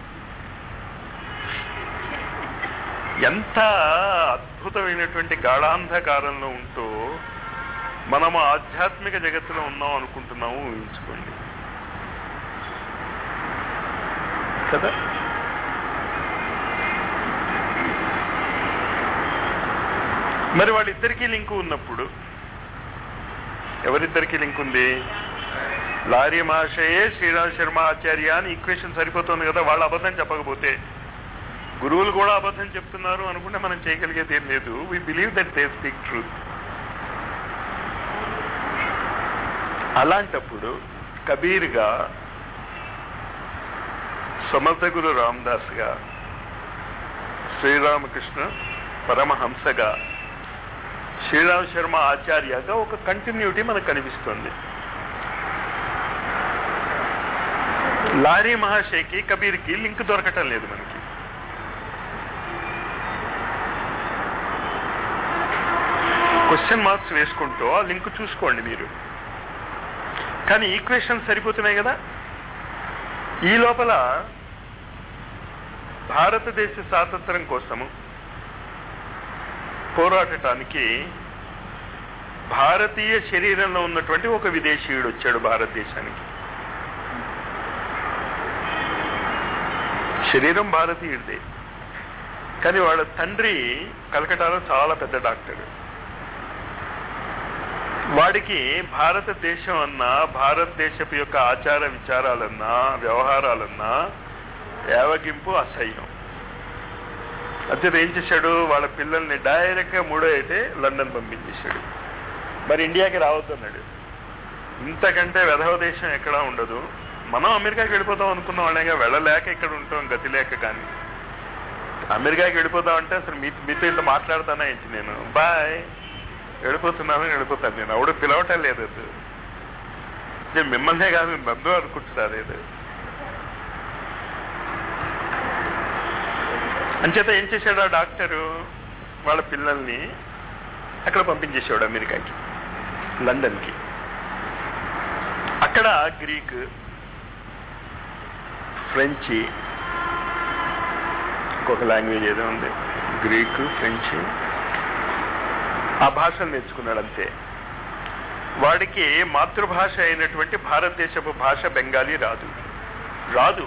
ఎంత అద్భుతమైనటువంటి గాఢాంధకారంలో ఉంటూ మనము ఆధ్యాత్మిక జగత్తులో ఉన్నాం అనుకుంటున్నాము ఊహించుకోండి కదా మరి వాళ్ళిద్దరికీ లింకు ఉన్నప్పుడు ఎవరిద్దరికీ లింక్ ఉంది లారీ మహాశయే శ్రీరామ్ శర్మ ఆచార్య అని ఈక్వేషన్ సరిపోతుంది కదా వాళ్ళు అబద్ధం చెప్పకపోతే గురువులు కూడా అబద్ధం చెప్తున్నారు అనుకుంటే మనం చేయగలిగేది ఏం లేదు we believe that they speak truth అలాంటప్పుడు కబీర్గా సమర్థ గురు రామదాస్గా శ్రీరామకృష్ణ పరమహంసగా శ్రీరామ్ శర్మ ఆచార్యగా ఒక కంటిన్యూటీ మనకు కనిపిస్తుంది లారీ మహాశయకి కబీర్కి లింక్ దొరకటం లేదు మనకి క్వశ్చన్ మార్క్స్ వేసుకుంటూ ఆ లింక్ చూసుకోండి మీరు కానీ ఈక్వేషన్ సరిపోతున్నాయి కదా ఈ లోపల భారతదేశ స్వాతంత్రం కోసము పోరాడటానికి భారతీయ శరీరంలో ఉన్నటువంటి ఒక విదేశీయుడు వచ్చాడు భారతదేశానికి శరీరం భారతీయుడిదే కానీ వాళ్ళ తండ్రి కలకటాలో చాలా పెద్ద డాక్టర్ వాడికి భారతదేశం అన్నా భారతదేశపు యొక్క ఆచార విచారాలన్నా వ్యవహారాలన్నా ఏవగింపు అసహ్యం అత్యంత ఏం చేశాడు వాళ్ళ పిల్లల్ని డైరెక్ట్ గా మూడో అయితే లండన్ పంపించేశాడు మరి ఇండియాకి రావద్దన్నాడు ఇంతకంటే వెధవ దేశం ఎక్కడా ఉండదు మనం అమెరికాకి వెళ్ళిపోతాం అనుకున్న వాళ్ళేగా వెళ్ళలేక ఇక్కడ ఉంటాం గతి లేక కానీ అమెరికాకి వెళ్ళిపోతాం అంటే అసలు మీ మీతో ఇంత మాట్లాడతానా ఏంటి నేను బాయ్ వెళ్ళిపోతున్నాను వెళ్ళిపోతాను నేను ఆవిడ పిలవటం లేదు అది నేను మిమ్మల్నే కాదు నన్ను అనుకుంటున్నారు ఇది అంచేత ఏం చేశాడు ఆ డాక్టరు వాళ్ళ పిల్లల్ని అక్కడ పంపించేసాడు అమెరికాకి లండన్కి అక్కడ గ్రీక్ ఫ్రెంచి ఇంకొక లాంగ్వేజ్ ఏదో ఉంది గ్రీక్ ఫ్రెంచ్ ఆ భాషలు నేర్చుకున్నాడు అంతే వాడికి మాతృభాష అయినటువంటి భారతదేశపు భాష బెంగాలీ రాదు రాదు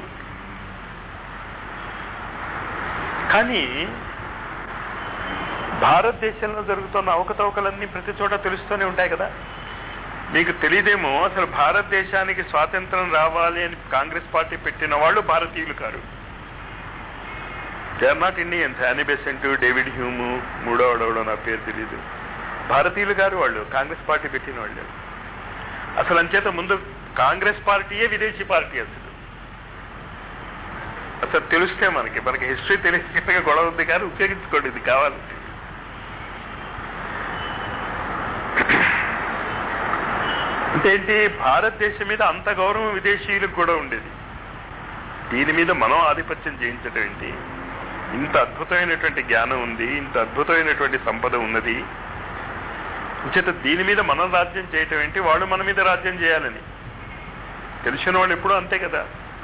కానీ భారతదేశంలో జరుగుతున్న అవకతవకలన్నీ ప్రతి చోట తెలుస్తూనే ఉంటాయి కదా మీకు తెలియదేమో అసలు భారతదేశానికి స్వాతంత్రం రావాలి అని కాంగ్రెస్ పార్టీ పెట్టిన వాళ్ళు భారతీయులు కారు they are not Indians Annie Besant David Hume మూడో వాడవడో నా పేరు తెలియదు భారతీయులు గారు వాళ్ళు కాంగ్రెస్ పార్టీ పెట్టిన వాళ్ళు అసలు అంచేత ముందు కాంగ్రెస్ పార్టీయే విదేశీ పార్టీ అసలు అసలు తెలిస్తే మనకి మనకి హిస్టరీ తెలిస్తే గొడవ ఉంది కానీ ఉపయోగించుకోండి ఇది కావాలి అంటే ఏంటి భారతదేశం మీద అంత గౌరవం విదేశీయులకు కూడా ఉండేది దీని మీద మనం ఆధిపత్యం చేయించడం ఏంటి ఇంత అద్భుతమైనటువంటి జ్ఞానం ఉంది ఇంత అద్భుతమైనటువంటి సంపద ఉన్నది చేత దీని మీద మనం రాజ్యం చేయటం ఏంటి వాళ్ళు మన మీద రాజ్యం చేయాలని తెలిసిన వాళ్ళు ఎప్పుడూ అంతే కదా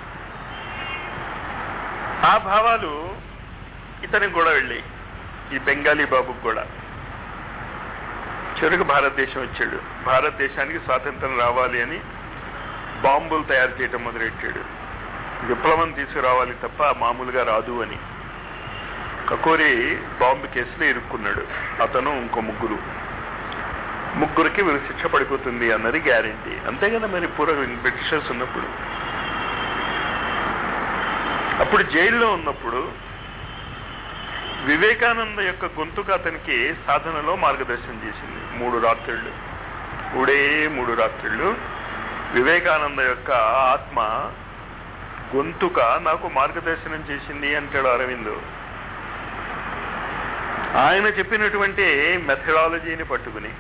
ఆ భావాలు ఇతనికి కూడా వెళ్ళాయి ఈ బెంగాలీ బాబుకు కూడా చివరికి భారతదేశం వచ్చాడు భారతదేశానికి స్వాతంత్రం రావాలి అని బాంబులు తయారు చేయటం మొదలెట్టాడు విప్లవం తీసుకురావాలి తప్ప మామూలుగా రాదు అని కకోరి బాంబు కేసులో ఇరుక్కున్నాడు అతను ఇంకో ముగ్గురు ముగ్గురికి వీరు శిక్ష పడిపోతుంది అన్నది గ్యారంటీ అంతే కదా మరి పూర్వ బ్రిటిషర్స్ ఉన్నప్పుడు అప్పుడు జైల్లో ఉన్నప్పుడు వివేకానంద యొక్క గొంతుక అతనికి సాధనలో మార్గదర్శనం చేసింది మూడు రాత్రుళ్ళు మూడే మూడు రాత్రుళ్ళు వివేకానంద యొక్క ఆత్మ గొంతుక నాకు మార్గదర్శనం చేసింది అంటాడు అరవింద్ ఆయన చెప్పినటువంటి మెథడాలజీని పట్టుకుని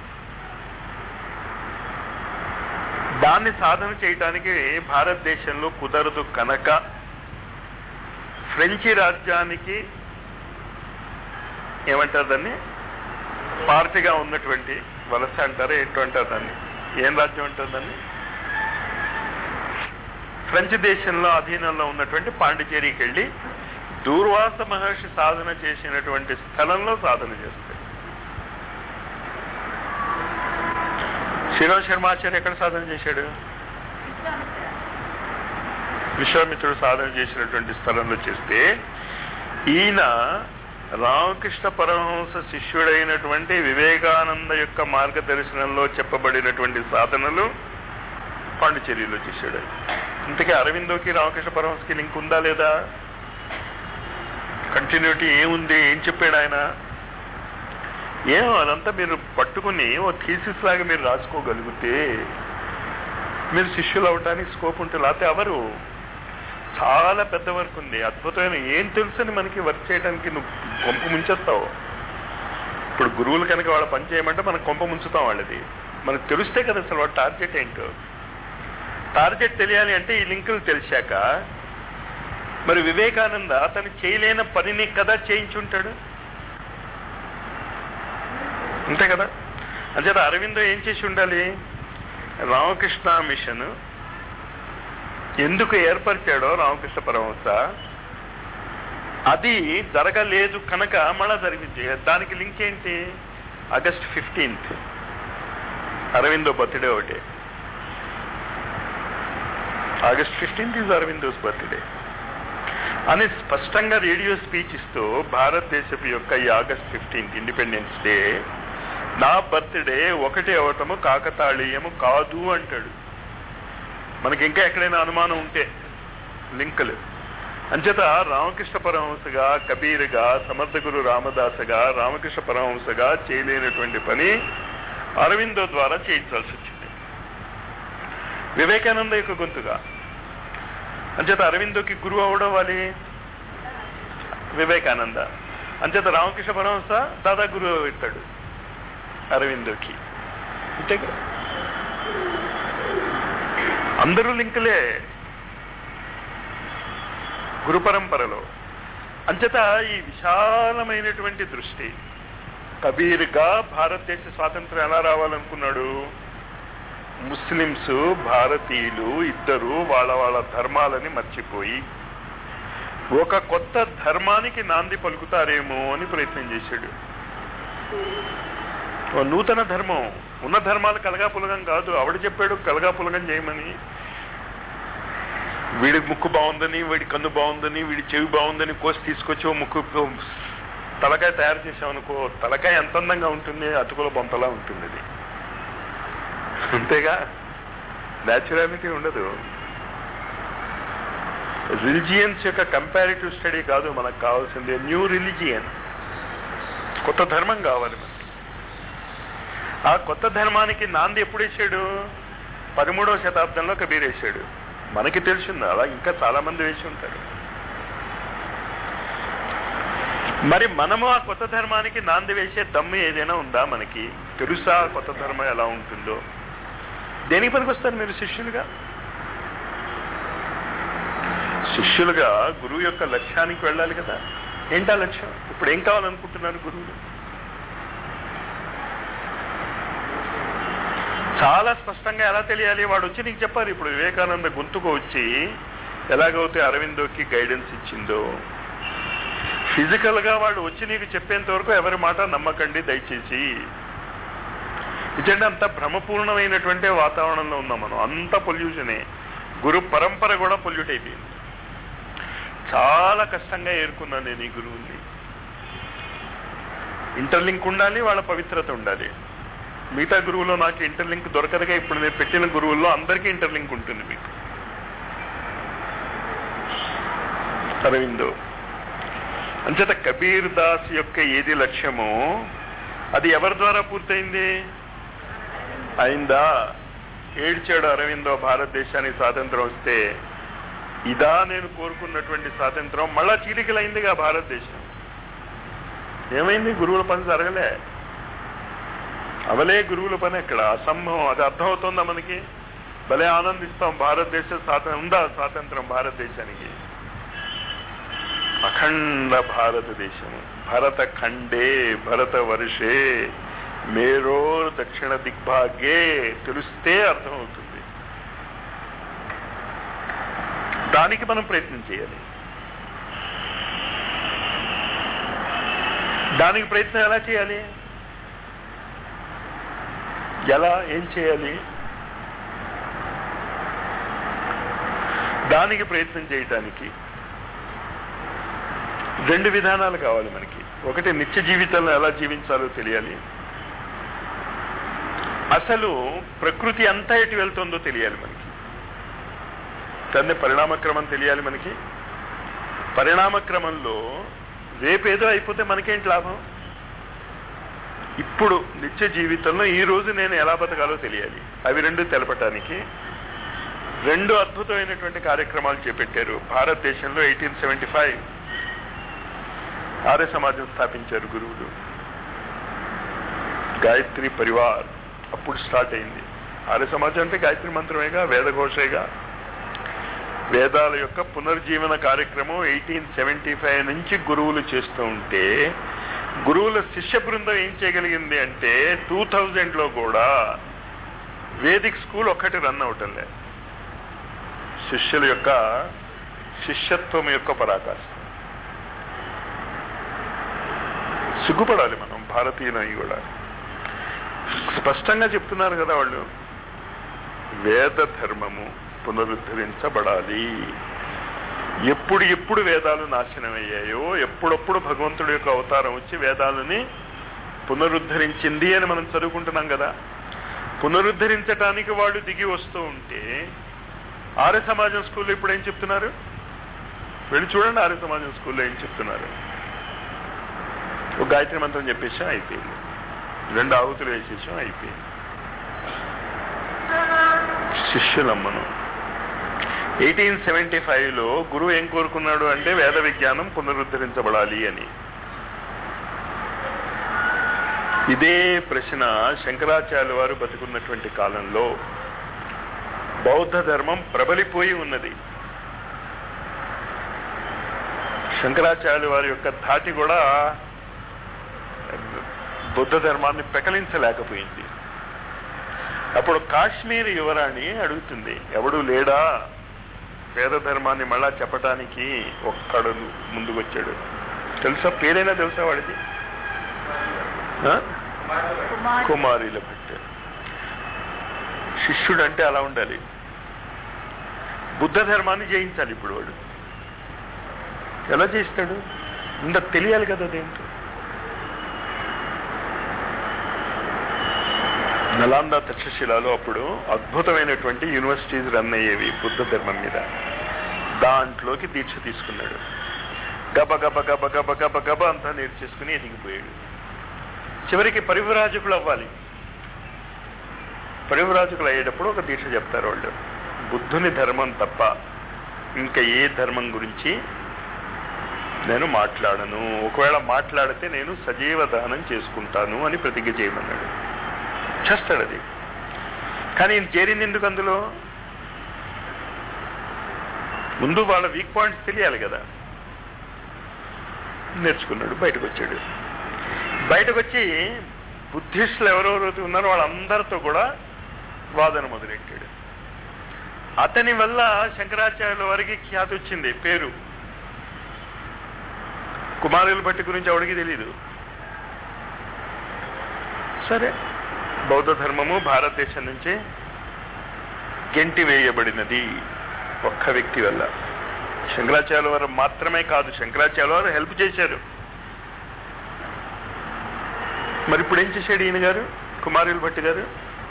దాన్ని సాధన చేయటానికి భారతదేశంలో కుదరదు కనుక ఫ్రెంచి రాజ్యానికి ఏమంటారు దాన్ని పార్టీగా ఉన్నటువంటి వలస అంటారా ఏంటో అంటారు దాన్ని ఏం రాజ్యం అంటారు దాన్ని ఫ్రెంచ్ దేశంలో అధీనంలో ఉన్నటువంటి పాండిచేరికి వెళ్ళి దూర్వాస మహర్షి సాధన చేసినటువంటి స్థలంలో సాధన చేస్తాడు శిరో శర్మాచార్య ఎక్కడ సాధన చేశాడు విశ్వామిత్రుడు సాధన చేసినటువంటి స్థలంలో చేస్తే ఈయన రామకృష్ణ పరమహంస శిష్యుడైనటువంటి వివేకానంద యొక్క మార్గదర్శనంలో చెప్పబడినటువంటి సాధనలు పాండిచేరిలో చేశాడు ఇంతకీ అరవిందోకి రామకృష్ణ పరమహంసకి లింక్ ఉందా లేదా కంటిన్యూటీ ఏముంది ఏం చెప్పాడు ఆయన ఏమో అదంతా మీరు పట్టుకుని ఓ థీసిస్ లాగా మీరు రాసుకోగలిగితే మీరు శిష్యులు అవడానికి స్కోప్ ఉంటుంది లేకపోతే ఎవరు చాలా పెద్ద వర్క్ ఉంది అద్భుతమైన ఏం తెలుసని మనకి వర్క్ చేయడానికి నువ్వు కొంప ముంచేస్తావు ఇప్పుడు గురువులు కనుక వాళ్ళ పని చేయమంటే మనం కొంప ముంచుతాం వాళ్ళది మనకు తెలిస్తే కదా అసలు వాళ్ళ టార్గెట్ ఏంటో టార్గెట్ తెలియాలి అంటే ఈ లింకులు తెలిసాక మరి వివేకానంద అతను చేయలేని పనిని కదా చేయించుంటాడు అంతే కదా అంచేత అరవిందో ఏం చేసి ఉండాలి రామకృష్ణ మిషన్ ఎందుకు ఏర్పరిచాడో రామకృష్ణ పరమహంస అది జరగలేదు కనుక మళ్ళా జరిగింది దానికి లింక్ ఏంటి ఆగస్ట్ ఫిఫ్టీన్త్ అరవిందో బర్త్డే ఒకటి August fifteenth is Aurobindo's birthday అని స్పష్టంగా రేడియో స్పీచ్ ఇస్తూ భారతదేశపు యొక్క ఈ ఆగస్ట్ ఫిఫ్టీన్త్ ఇండిపెండెన్స్ డే నా బర్త్డే ఒకటి అవటము కాకతాళీయము కాదు అంటాడు మనకి ఇంకా ఎక్కడైనా అనుమానం ఉంటే లింకులు అంచేత రామకృష్ణ పరమహంసగా కబీర్గా సమర్థ గురు రామదాసగా రామకృష్ణ పరమహంసగా చేయలేనటువంటి పని అరవిందో ద్వారా చేయించాల్సి వచ్చింది వివేకానంద యొక్క గొంతుగా అంచేత అరవిందోకి గురువు అవడం వాలి వివేకానంద అంచేత రామకృష్ణ పరమహంస దాదా గురువు అవుతాడు అరవిందోకి అంతే కదా అందరూ లింకులే గురు పరంపరలో అంచేత ఈ విశాలమైనటువంటి దృష్టి కబీర్గా భారతదేశ స్వాతంత్రం ఎలా రావాలనుకున్నాడు ముస్లింస్ భారతీయులు ఇద్దరు వాళ్ళ వాళ్ళ ధర్మాలని మర్చిపోయి ఒక కొత్త ధర్మానికి నాంది పలుకుతారేమో అని ప్రయత్నం చేశాడు ఓ నూతన ధర్మం ఉన్న ధర్మాలు కలగాపులగం కాదు ఆవిడ చెప్పాడు కలగాపులగం చేయమని వీడి ముక్కు బాగుందని వీడి కన్ను బాగుందని వీడి చెవి బాగుందని కోసి తీసుకొచ్చి ఓ ముక్కు తలకాయ తయారు చేసామనుకో తలకాయ ఎంత అందంగా ఉంటుంది అటుకుల బొంతలా ఉంటుంది అది అంతేగా న్యాచురాలిటీ ఉండదు రిలిజియన్స్ యొక్క కంపారిటివ్ స్టడీ కాదు మనకు కావాల్సింది న్యూ రిలిజియన్ కొత్త ధర్మం కావాలి మనకి ఆ కొత్త ధర్మానికి నాంది ఎప్పుడు వేసాడు పదమూడవ శతాబ్దంలో కబీర్ వేసాడు మనకి తెలిసింది అలా ఇంకా చాలా మంది వేసి ఉంటారు మరి మనము ఆ కొత్త ధర్మానికి నాంది వేసే దమ్ము ఏదైనా ఉందా మనకి తెలుసా ఆ కొత్త ధర్మం ఎలా ఉంటుందో దేనికి పనికొస్తారు మీరు శిష్యులుగా శిష్యులుగా గురువు యొక్క లక్ష్యానికి వెళ్ళాలి కదా ఏంటా లక్ష్యం ఇప్పుడు ఏం కావాలనుకుంటున్నారు గురువులు చాలా స్పష్టంగా ఎలా తెలియాలి వాడు వచ్చి నీకు చెప్పాలి ఇప్పుడు వివేకానంద గొంతుకు వచ్చి ఎలాగైతే అరవిందోకి గైడెన్స్ ఇచ్చిందో ఫిజికల్ గా వాడు వచ్చి నీకు చెప్పేంత వరకు ఎవరి మాట నమ్మకండి దయచేసి ఇదంటే అంత భ్రమపూర్ణమైనటువంటి వాతావరణంలో ఉన్నాం మనం అంత పొల్యూషనే గురు పరంపర కూడా పొల్యూట్ అయిపోయింది చాలా కష్టంగా ఏరుకున్నాను నేను ఈ గురువుని ఇంటర్లింక్ ఉండాలి వాళ్ళ పవిత్రత ఉండాలి మిగతా గురువులో నాకు ఇంటర్లింక్ దొరకదుగా ఇప్పుడు నేను పెట్టిన గురువుల్లో అందరికీ ఇంటర్లింక్ ఉంటుంది మీకు అరవిందో అంచేత కబీర్ దాస్ యొక్క ఏది లక్ష్యమో అది ఎవరి ద్వారా పూర్తయింది అయిందా ఏడ్చాడు అరవిందో భారతదేశానికి స్వాతంత్రం వస్తే ఇదా నేను కోరుకున్నటువంటి స్వాతంత్రం మళ్ళా చీలికలైందిగా భారతదేశం ఏమైంది గురువుల పని జరగలే అవలే గురువుల పని ఎక్కడ అసంభవం అది అర్థమవుతుందా మనకి భలే ఆనందిస్తాం భారతదేశ స్వాతంత్రం ఉందా స్వాతంత్రం భారతదేశానికి అఖండ భారతదేశము భరత ఖండే భరత వర్షే మేరో దక్షిణ దిగ్భాగే తెలిస్తే అర్థమవుతుంది దానికి మనం ప్రయత్నం చేయాలి దానికి ప్రయత్నం ఎలా చేయాలి ఎలా ఏం చేయాలి దానికి ప్రయత్నం చేయటానికి రెండు విధానాలు కావాలి మనకి ఒకటి నిత్య జీవితంలో ఎలా జీవించాలో తెలియాలి అసలు ప్రకృతి అంతా ఎటు వెళ్తుందో తెలియాలి మనకి దాన్ని పరిణామక్రమం తెలియాలి మనకి పరిణామక్రమంలో రేపేదో అయిపోతే మనకేంటి లాభం ఇప్పుడు నిత్య జీవితంలో ఈ రోజు నేను ఎలా బతకాలో తెలియాలి అవి రెండు తెలపటానికి రెండు అద్భుతమైనటువంటి కార్యక్రమాలు చేపట్టారు భారతదేశంలో ఎయిటీన్ సెవెంటీ ఫైవ్ ఆర్య సమాజం స్థాపించారు గురువులు గాయత్రి పరివార్ అప్పుడు స్టార్ట్ అయింది ఆర్య సమాజం అంటే గాయత్రి మంత్రమేగా వేదఘోషేగా వేదాల యొక్క పునర్జీవన కార్యక్రమం ఎయిటీన్ సెవెంటీ ఫైవ్ నుంచి గురువులు చేస్తూ ఉంటే గురువుల శిష్య బృందం ఏం చేయగలిగింది అంటే టూ థౌజండ్ లో కూడా వేదిక్ స్కూల్ ఒక్కటి రన్ అవటం లేదు శిష్యుల యొక్క శిష్యత్వం యొక్క పరాకాష్ఠ సిగ్గుపడాలి మనం భారతీయులవి కూడా స్పష్టంగా చెప్తున్నారు కదా వాళ్ళు వేద ధర్మము పునరుద్ధరించబడాలి ఎప్పుడు ఎప్పుడు వేదాలు నాశనం అయ్యాయో ఎప్పుడప్పుడు భగవంతుడి యొక్క అవతారం వచ్చి వేదాలని పునరుద్ధరించింది అని మనం చదువుకుంటున్నాం కదా పునరుద్ధరించటానికి వాళ్ళు దిగి వస్తూ ఉంటే ఆర్య సమాజం స్కూల్లో ఇప్పుడు ఏం చెప్తున్నారు వెళ్ళి చూడండి ఆర్య సమాజం స్కూల్లో ఏం చెప్తున్నారు ఒక గాయత్రి మంత్రం చెప్పేసాం అయిపోయింది రెండు ఆహుతులు వేసేసాం అయిపోయింది శిష్యులమ్మను ఎయిటీన్ సెవెంటీ ఫైవ్లో గురువు ఏం కోరుకున్నాడు అంటే వేద విజ్ఞానం పునరుద్ధరించబడాలి అని ఇదే ప్రశ్న శంకరాచార్య వారు బతుకున్నటువంటి కాలంలో బౌద్ధ ధర్మం ప్రబలిపోయి ఉన్నది శంకరాచార్య వారి యొక్క ధాటి కూడా బుద్ధ ధర్మాన్ని పెకలించలేకపోయింది అప్పుడు కాశ్మీర్ యువరాణి అడుగుతుంది ఎవడు లేడా వేద ధర్మాన్ని మళ్ళా చెప్పటానికి ఒక్కడు ముందుకొచ్చాడు తెలుసా పేరైనా తెలుసా వాడిది ఆ? కుమారుల భట్ శిష్యుడు అంటే అలా ఉండాలి బుద్ధ ధర్మాన్ని జయించాలి ఇప్పుడు వాడు ఎలా చేస్తాడు ఇంత తెలియాలి కదా అదేంటో నలాంద తక్షశిలాలో అప్పుడు అద్భుతమైనటువంటి యూనివర్సిటీస్ రన్ అయ్యేవి బుద్ధ ధర్మం మీద దాంట్లోకి దీక్ష తీసుకున్నాడు గబ గబ గబ గబ గబ గబ అంతా నేర్చేసుకుని ఎదిగిపోయాడు చివరికి పరివ్రాజకులు అవ్వాలి పరివ్రాజకులు అయ్యేటప్పుడు ఒక దీక్ష చెప్తారు వాళ్ళు బుద్ధుని ధర్మం తప్ప ఇంకా ఏ ధర్మం గురించి నేను మాట్లాడను ఒకవేళ మాట్లాడితే నేను సజీవ దహనం చేసుకుంటాను అని ప్రతిజ్ఞ చేయమన్నాడు చేస్తాడు అది కానీ ఈయన చేరింది ఎందుకు అందులో ముందు వాళ్ళ వీక్ పాయింట్స్ తెలియాలి కదా నేర్చుకున్నాడు బయటకు వచ్చాడు బయటకు వచ్చి బుద్ధిస్టులు ఎవరెవరైతే ఉన్నారో వాళ్ళందరితో కూడా వాదన మొదలెట్టాడు అతని వల్ల శంకరాచార్యుల వారికి ఖ్యాతి వచ్చింది పేరు కుమారుల బట్టి గురించి ఎవడికి తెలియదు సరే బౌద్ధ ధర్మము భారతదేశం నుంచి గెంటి వేయబడినది ఒక్క వ్యక్తి వల్ల శంకరాచార్య వారు మాత్రమే కాదు శంకరాచార్య వారు హెల్ప్ చేశారు మరి ఇప్పుడు ఏం చేశాడు ఈయన గారు కుమారుల భట్టి గారు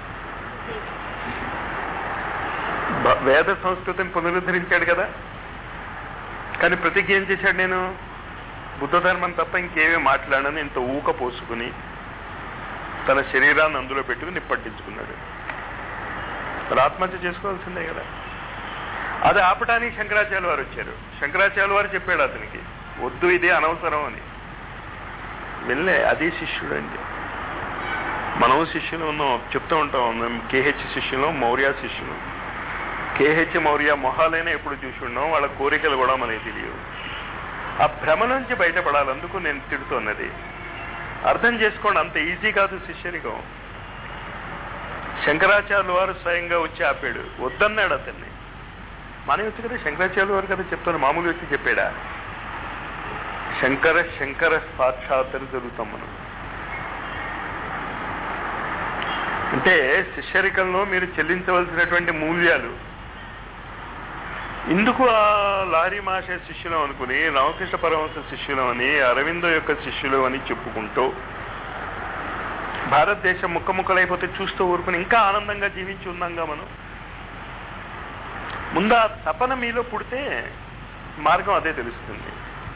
బ- వేద సంస్కృతిని పునరుద్ధరించాడు కదా కానీ ప్రతిజ్ఞ ఏం చేశాడు నేను బుద్ధ ధర్మం తప్ప ఇంకేమీ మాట్లాడని ఇంత ఊక పోసుకుని తన శరీరాన్ని అందులో పెట్టుకుని నిప్పట్టించుకున్నాడు మరి ఆత్మహత్య చేసుకోవాల్సిందే కదా అది ఆపటానికి శంకరాచార్య వారు వచ్చారు శంకరాచార్య వారు చెప్పాడు అతనికి వద్దు ఇది అనవసరం అని వెళ్ళే అది శిష్యుడు అండి మనం శిష్యులు ఉన్నాం చెప్తూ ఉంటాం మేము కేహెచ్ శిష్యులు మౌర్య శిష్యులు కేహెచ్ మౌర్య మొహాలైనా ఎప్పుడు చూసి ఉన్నాం వాళ్ళ కోరికలు కూడా మనకి తెలియవు ఆ భ్రమ నుంచి బయటపడాలి అందుకు నేను తిడుతున్నది అర్థం చేసుకోండి అంత ఈజీ కాదు శిష్యరికం శంకరాచార్యుల వారు స్వయంగా వచ్చి ఆపాడు వద్దన్నాడు అతన్ని మన వచ్చి కదా శంకరాచార్యుల వారు కదా చెప్తాను మామూలు వ్యక్తి చెప్పాడా శంకర శంకర సాక్షాత్తరు జరుగుతాం మనం అంటే శిష్యరికంలో మీరు చెల్లించవలసినటువంటి మూల్యాలు ఇందుకు ఆ లారీ మాష శిష్యులం అనుకుని రామకృష్ణ పరమహంస శిష్యులం అని అరవిందో యొక్క శిష్యులు అని చెప్పుకుంటూ భారతదేశం ముక్క ముక్కలైపోతే చూస్తూ ఊరుకుని ఇంకా ఆనందంగా జీవించి ఉన్నాంగా మనం ముందు ఆ తపన మీలో పుడితే మార్గం అదే తెలుస్తుంది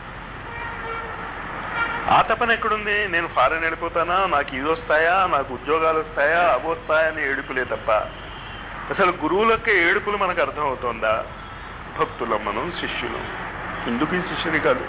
ఆ తపన ఎక్కడుంది నేను ఫారెన్ వెళ్ళిపోతానా నాకు ఇది వస్తాయా నాకు ఉద్యోగాలు వస్తాయా అవి వస్తాయా అని ఏడుపులే తప్ప అసలు గురువులకే ఏడుపులు మనకు అర్థం అవుతోందా భక్తులం మనం శిష్యులు ఎందుకు ఈ శిష్యునికాలు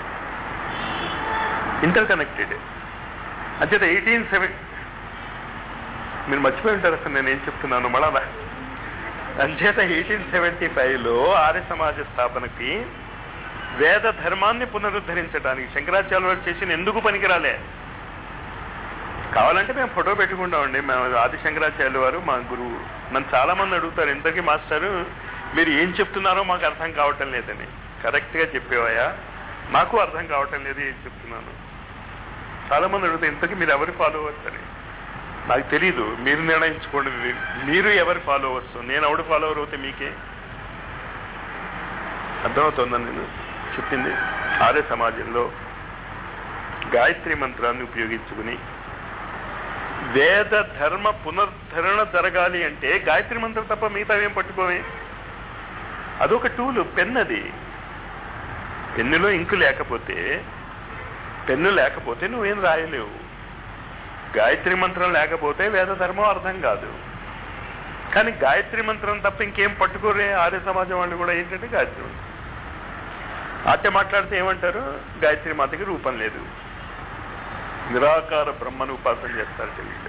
ఇంటర్ కనెక్టెడ్ అంచేత ఎయిటీన్ సెవెన్ మీరు మర్చిపోయి ఉంటారు అసలు నేను ఏం చెప్తున్నాను మళ్ళా అంచేత ఎయిటీన్ సెవెంటీ ఫైవ్లో ఆర్య సమాజ స్థాపనకి వేద ధర్మాన్ని పునరుద్ధరించడానికి శంకరాచార్య వారు చేసిన ఎందుకు పనికిరాలే కావాలంటే మేము ఫోటో పెట్టుకుంటామండి మేము ఆది శంకరాచార్యుల వారు మా గురువు నన్ను చాలా మంది అడుగుతారు ఇంతకీ మాస్టారు మీరు ఏం చెప్తున్నారో మాకు అర్థం కావటం లేదని కరెక్ట్ గా చెప్పేవయ్యా నాకు అర్థం కావటం లేదు ఏం చెప్తున్నాను చాలా మంది అడుగుతారు ఇంతకీ మీరు ఎవరి ఫాలోవర్స్ అని నాకు తెలీదు మీరు నిర్ణయించుకోండి మీరు ఎవరి ఫాలోవర్స్ నేను ఎవడు ఫాలోవర్ అవుతే మీకే అర్థమవుతుందా నేను చెప్పింది ఆర్య సమాజంలో గాయత్రి మంత్రాన్ని ఉపయోగించుకుని వేద ధర్మ పునరుద్ధరణ జరగాలి అంటే గాయత్రి మంత్రం తప్ప మిగతా ఏం పట్టుకోమే అదొక టూల్ పెన్ అది పెన్నులో ఇంకు లేకపోతే పెన్ను లేకపోతే నువ్వేం రాయలేవు గాయత్రి మంత్రం లేకపోతే వేద ధర్మం అర్థం కాదు కానీ గాయత్రి మంత్రం తప్ప ఇంకేం పట్టుకోరే ఆర్య సమాజం వాళ్ళు కూడా ఏంటంటే గాయత్రి మంత్రం అట్టే మాట్లాడితే ఏమంటారు గాయత్రి మాతకి రూపం లేదు నిరాకార బ్రహ్మను ఉపాసన చేస్తారు వీళ్ళు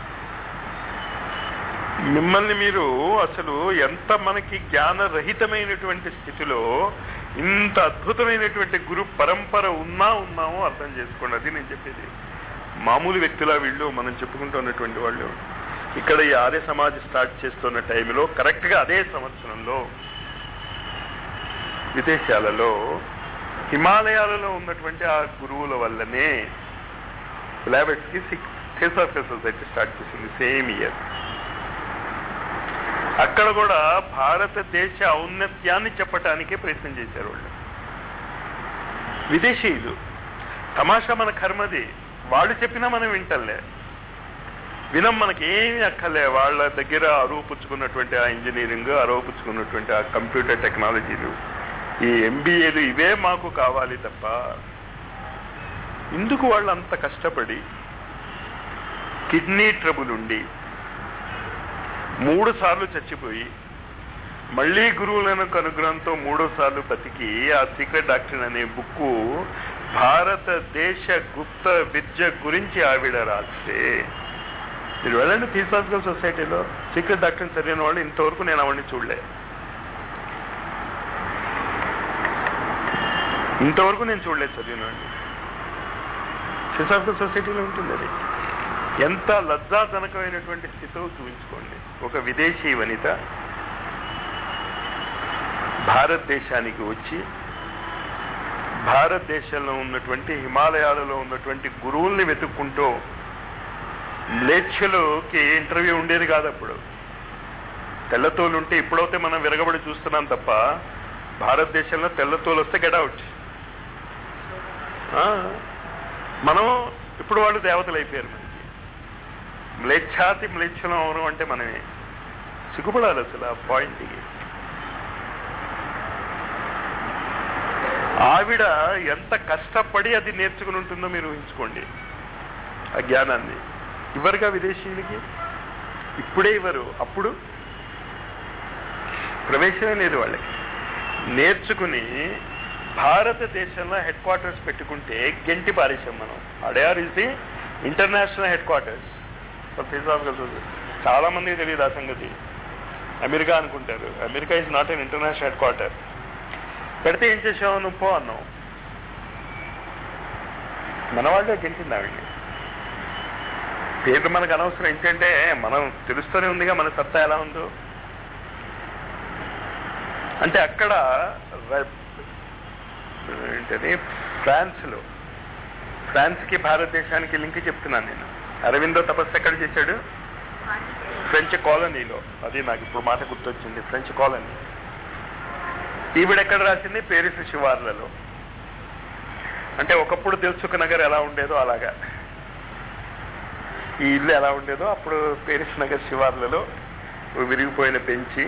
మిమ్మల్ని మీరు అసలు ఎంత మనకి జ్ఞానరహితమైనటువంటి స్థితిలో ఇంత అద్భుతమైనటువంటి గురు పరంపర ఉన్నా ఉన్నామో అర్థం చేసుకోండి అది నేను చెప్పేది మామూలు వ్యక్తుల వీళ్ళు మనం చెప్పుకుంటున్నటువంటి వాళ్ళు ఇక్కడ ఈ ఆర్య సమాజ్ స్టార్ట్ చేస్తున్న టైంలో కరెక్ట్ గా అదే సంవత్సరంలో విదేశాలలో హిమాలయాలలో ఉన్నటువంటి ఆ గురువుల వల్లనే బ్లాబెట్స్ కి సిక్స్ థియోసాఫికల్ సొసైటీ స్టార్ట్ చేసింది సేమ్ ఇయర్ అక్కడ కూడా భారతదేశ ఔన్నత్యాన్ని చెప్పటానికే ప్రయత్నం చేశారు వాళ్ళు విదేశీయులు తమాషా మన కర్మది వాళ్ళు చెప్పినా మనం వింటలే వినం మనకి ఏమీ అక్కర్లే వాళ్ళ దగ్గర అరువుపుచ్చుకున్నటువంటి ఆ ఇంజనీరింగ్ అరువుపుచ్చుకున్నటువంటి ఆ కంప్యూటర్ టెక్నాలజీలు ఈ ఎంబీఏలు ఇవే మాకు కావాలి తప్ప ఎందుకు వాళ్ళు అంత కష్టపడి కిడ్నీ ట్రబుల్ ఉండి మూడు సార్లు చచ్చిపోయి మళ్ళీ గురువులను అనుగ్రహంతో మూడో సార్లు బతికి ఆ సీక్రెట్ డాక్టర్ అనే బుక్కు భారతదేశ గుప్త విద్య గురించి ఆవిడ రాస్తే మీరు వెళ్ళండి థియోసాఫికల్ సొసైటీలో సీక్రెట్ డాక్టర్ చదివిన వాళ్ళు ఇంతవరకు నేను అవన్నీ చూడలే ఇంతవరకు నేను చూడలేదు చదివినండి థియోసాఫికల్ సొసైటీలో ఉంటుంది అది ఎంత లజ్జాజనకమైనటువంటి స్థితిలో చూపించుకోండి ఒక విదేశీ వనిత భారతదేశానికి వచ్చి భారతదేశంలో ఉన్నటువంటి హిమాలయాలలో ఉన్నటువంటి గురువుల్ని వెతుక్కుంటూ మ్లేచ్ఛలకి ఇంటర్వ్యూ ఉండేది కాదు అప్పుడు తెల్లతోలు ఉంటే ఇప్పుడైతే మనం విరగబడి చూస్తున్నాం తప్ప భారతదేశంలో తెల్లతోలు వస్తే గెడౌట్ మనం ఇప్పుడు వాళ్ళు దేవతలు అయిపోయారు మనకి మ్లేచ్ఛాతి మ్లేచ్ఛలం అవడం అంటే మనమే సిగ్గుపడాలి అసలు ఆ పాయింట్కి ఆవిడ ఎంత కష్టపడి అది నేర్చుకుని ఉంటుందో మీరు ఊహించుకోండి ఆ జ్ఞానాన్ని ఇవ్వరుగా విదేశీయులకి ఇప్పుడే ఇవ్వరు అప్పుడు ప్రవేశమే లేదు వాళ్ళకి నేర్చుకుని భారతదేశంలో హెడ్ క్వార్టర్స్ పెట్టుకుంటే గెంటి పారేశాం మనం Adyar is the international headquarters for Theosophical Society చాలా మందికి తెలియదు ఆ సంగతి అమెరికా అనుకుంటారు America is not an international headquarter పెడితే ఏం చేసావు నువ్వు పో అన్నావు మన వాళ్ళే గెలిచింది ఆవిడ్ని పేర్లు మనకు అనవసరం ఏంటంటే మనం తెలుస్తూనే ఉందిగా మన సత్తా ఎలా ఉందో అంటే అక్కడ ర- ఏంటది ఫ్రాన్స్లో ఫ్రాన్స్కి భారతదేశానికి లింక్ చెప్తున్నాను నేను అరవిందో తపస్సు ఎక్కడ చేశాడు ఫ్రెంచ్ కాలనీలో అది నాకు ఇప్పుడు మాట గుర్తొచ్చింది ఫ్రెంచ్ కాలనీ ఈవిడ ఎక్కడ రాసింది పేరిస్ శివార్లలో అంటే ఒకప్పుడు తెలుసుక నగర్ ఎలా ఉండేదో అలాగా ఈ ఇల్లు ఎలా ఉండేదో అప్పుడు పేరిస్ నగర్ శివార్లలో విరిగిపోయిన పెంచి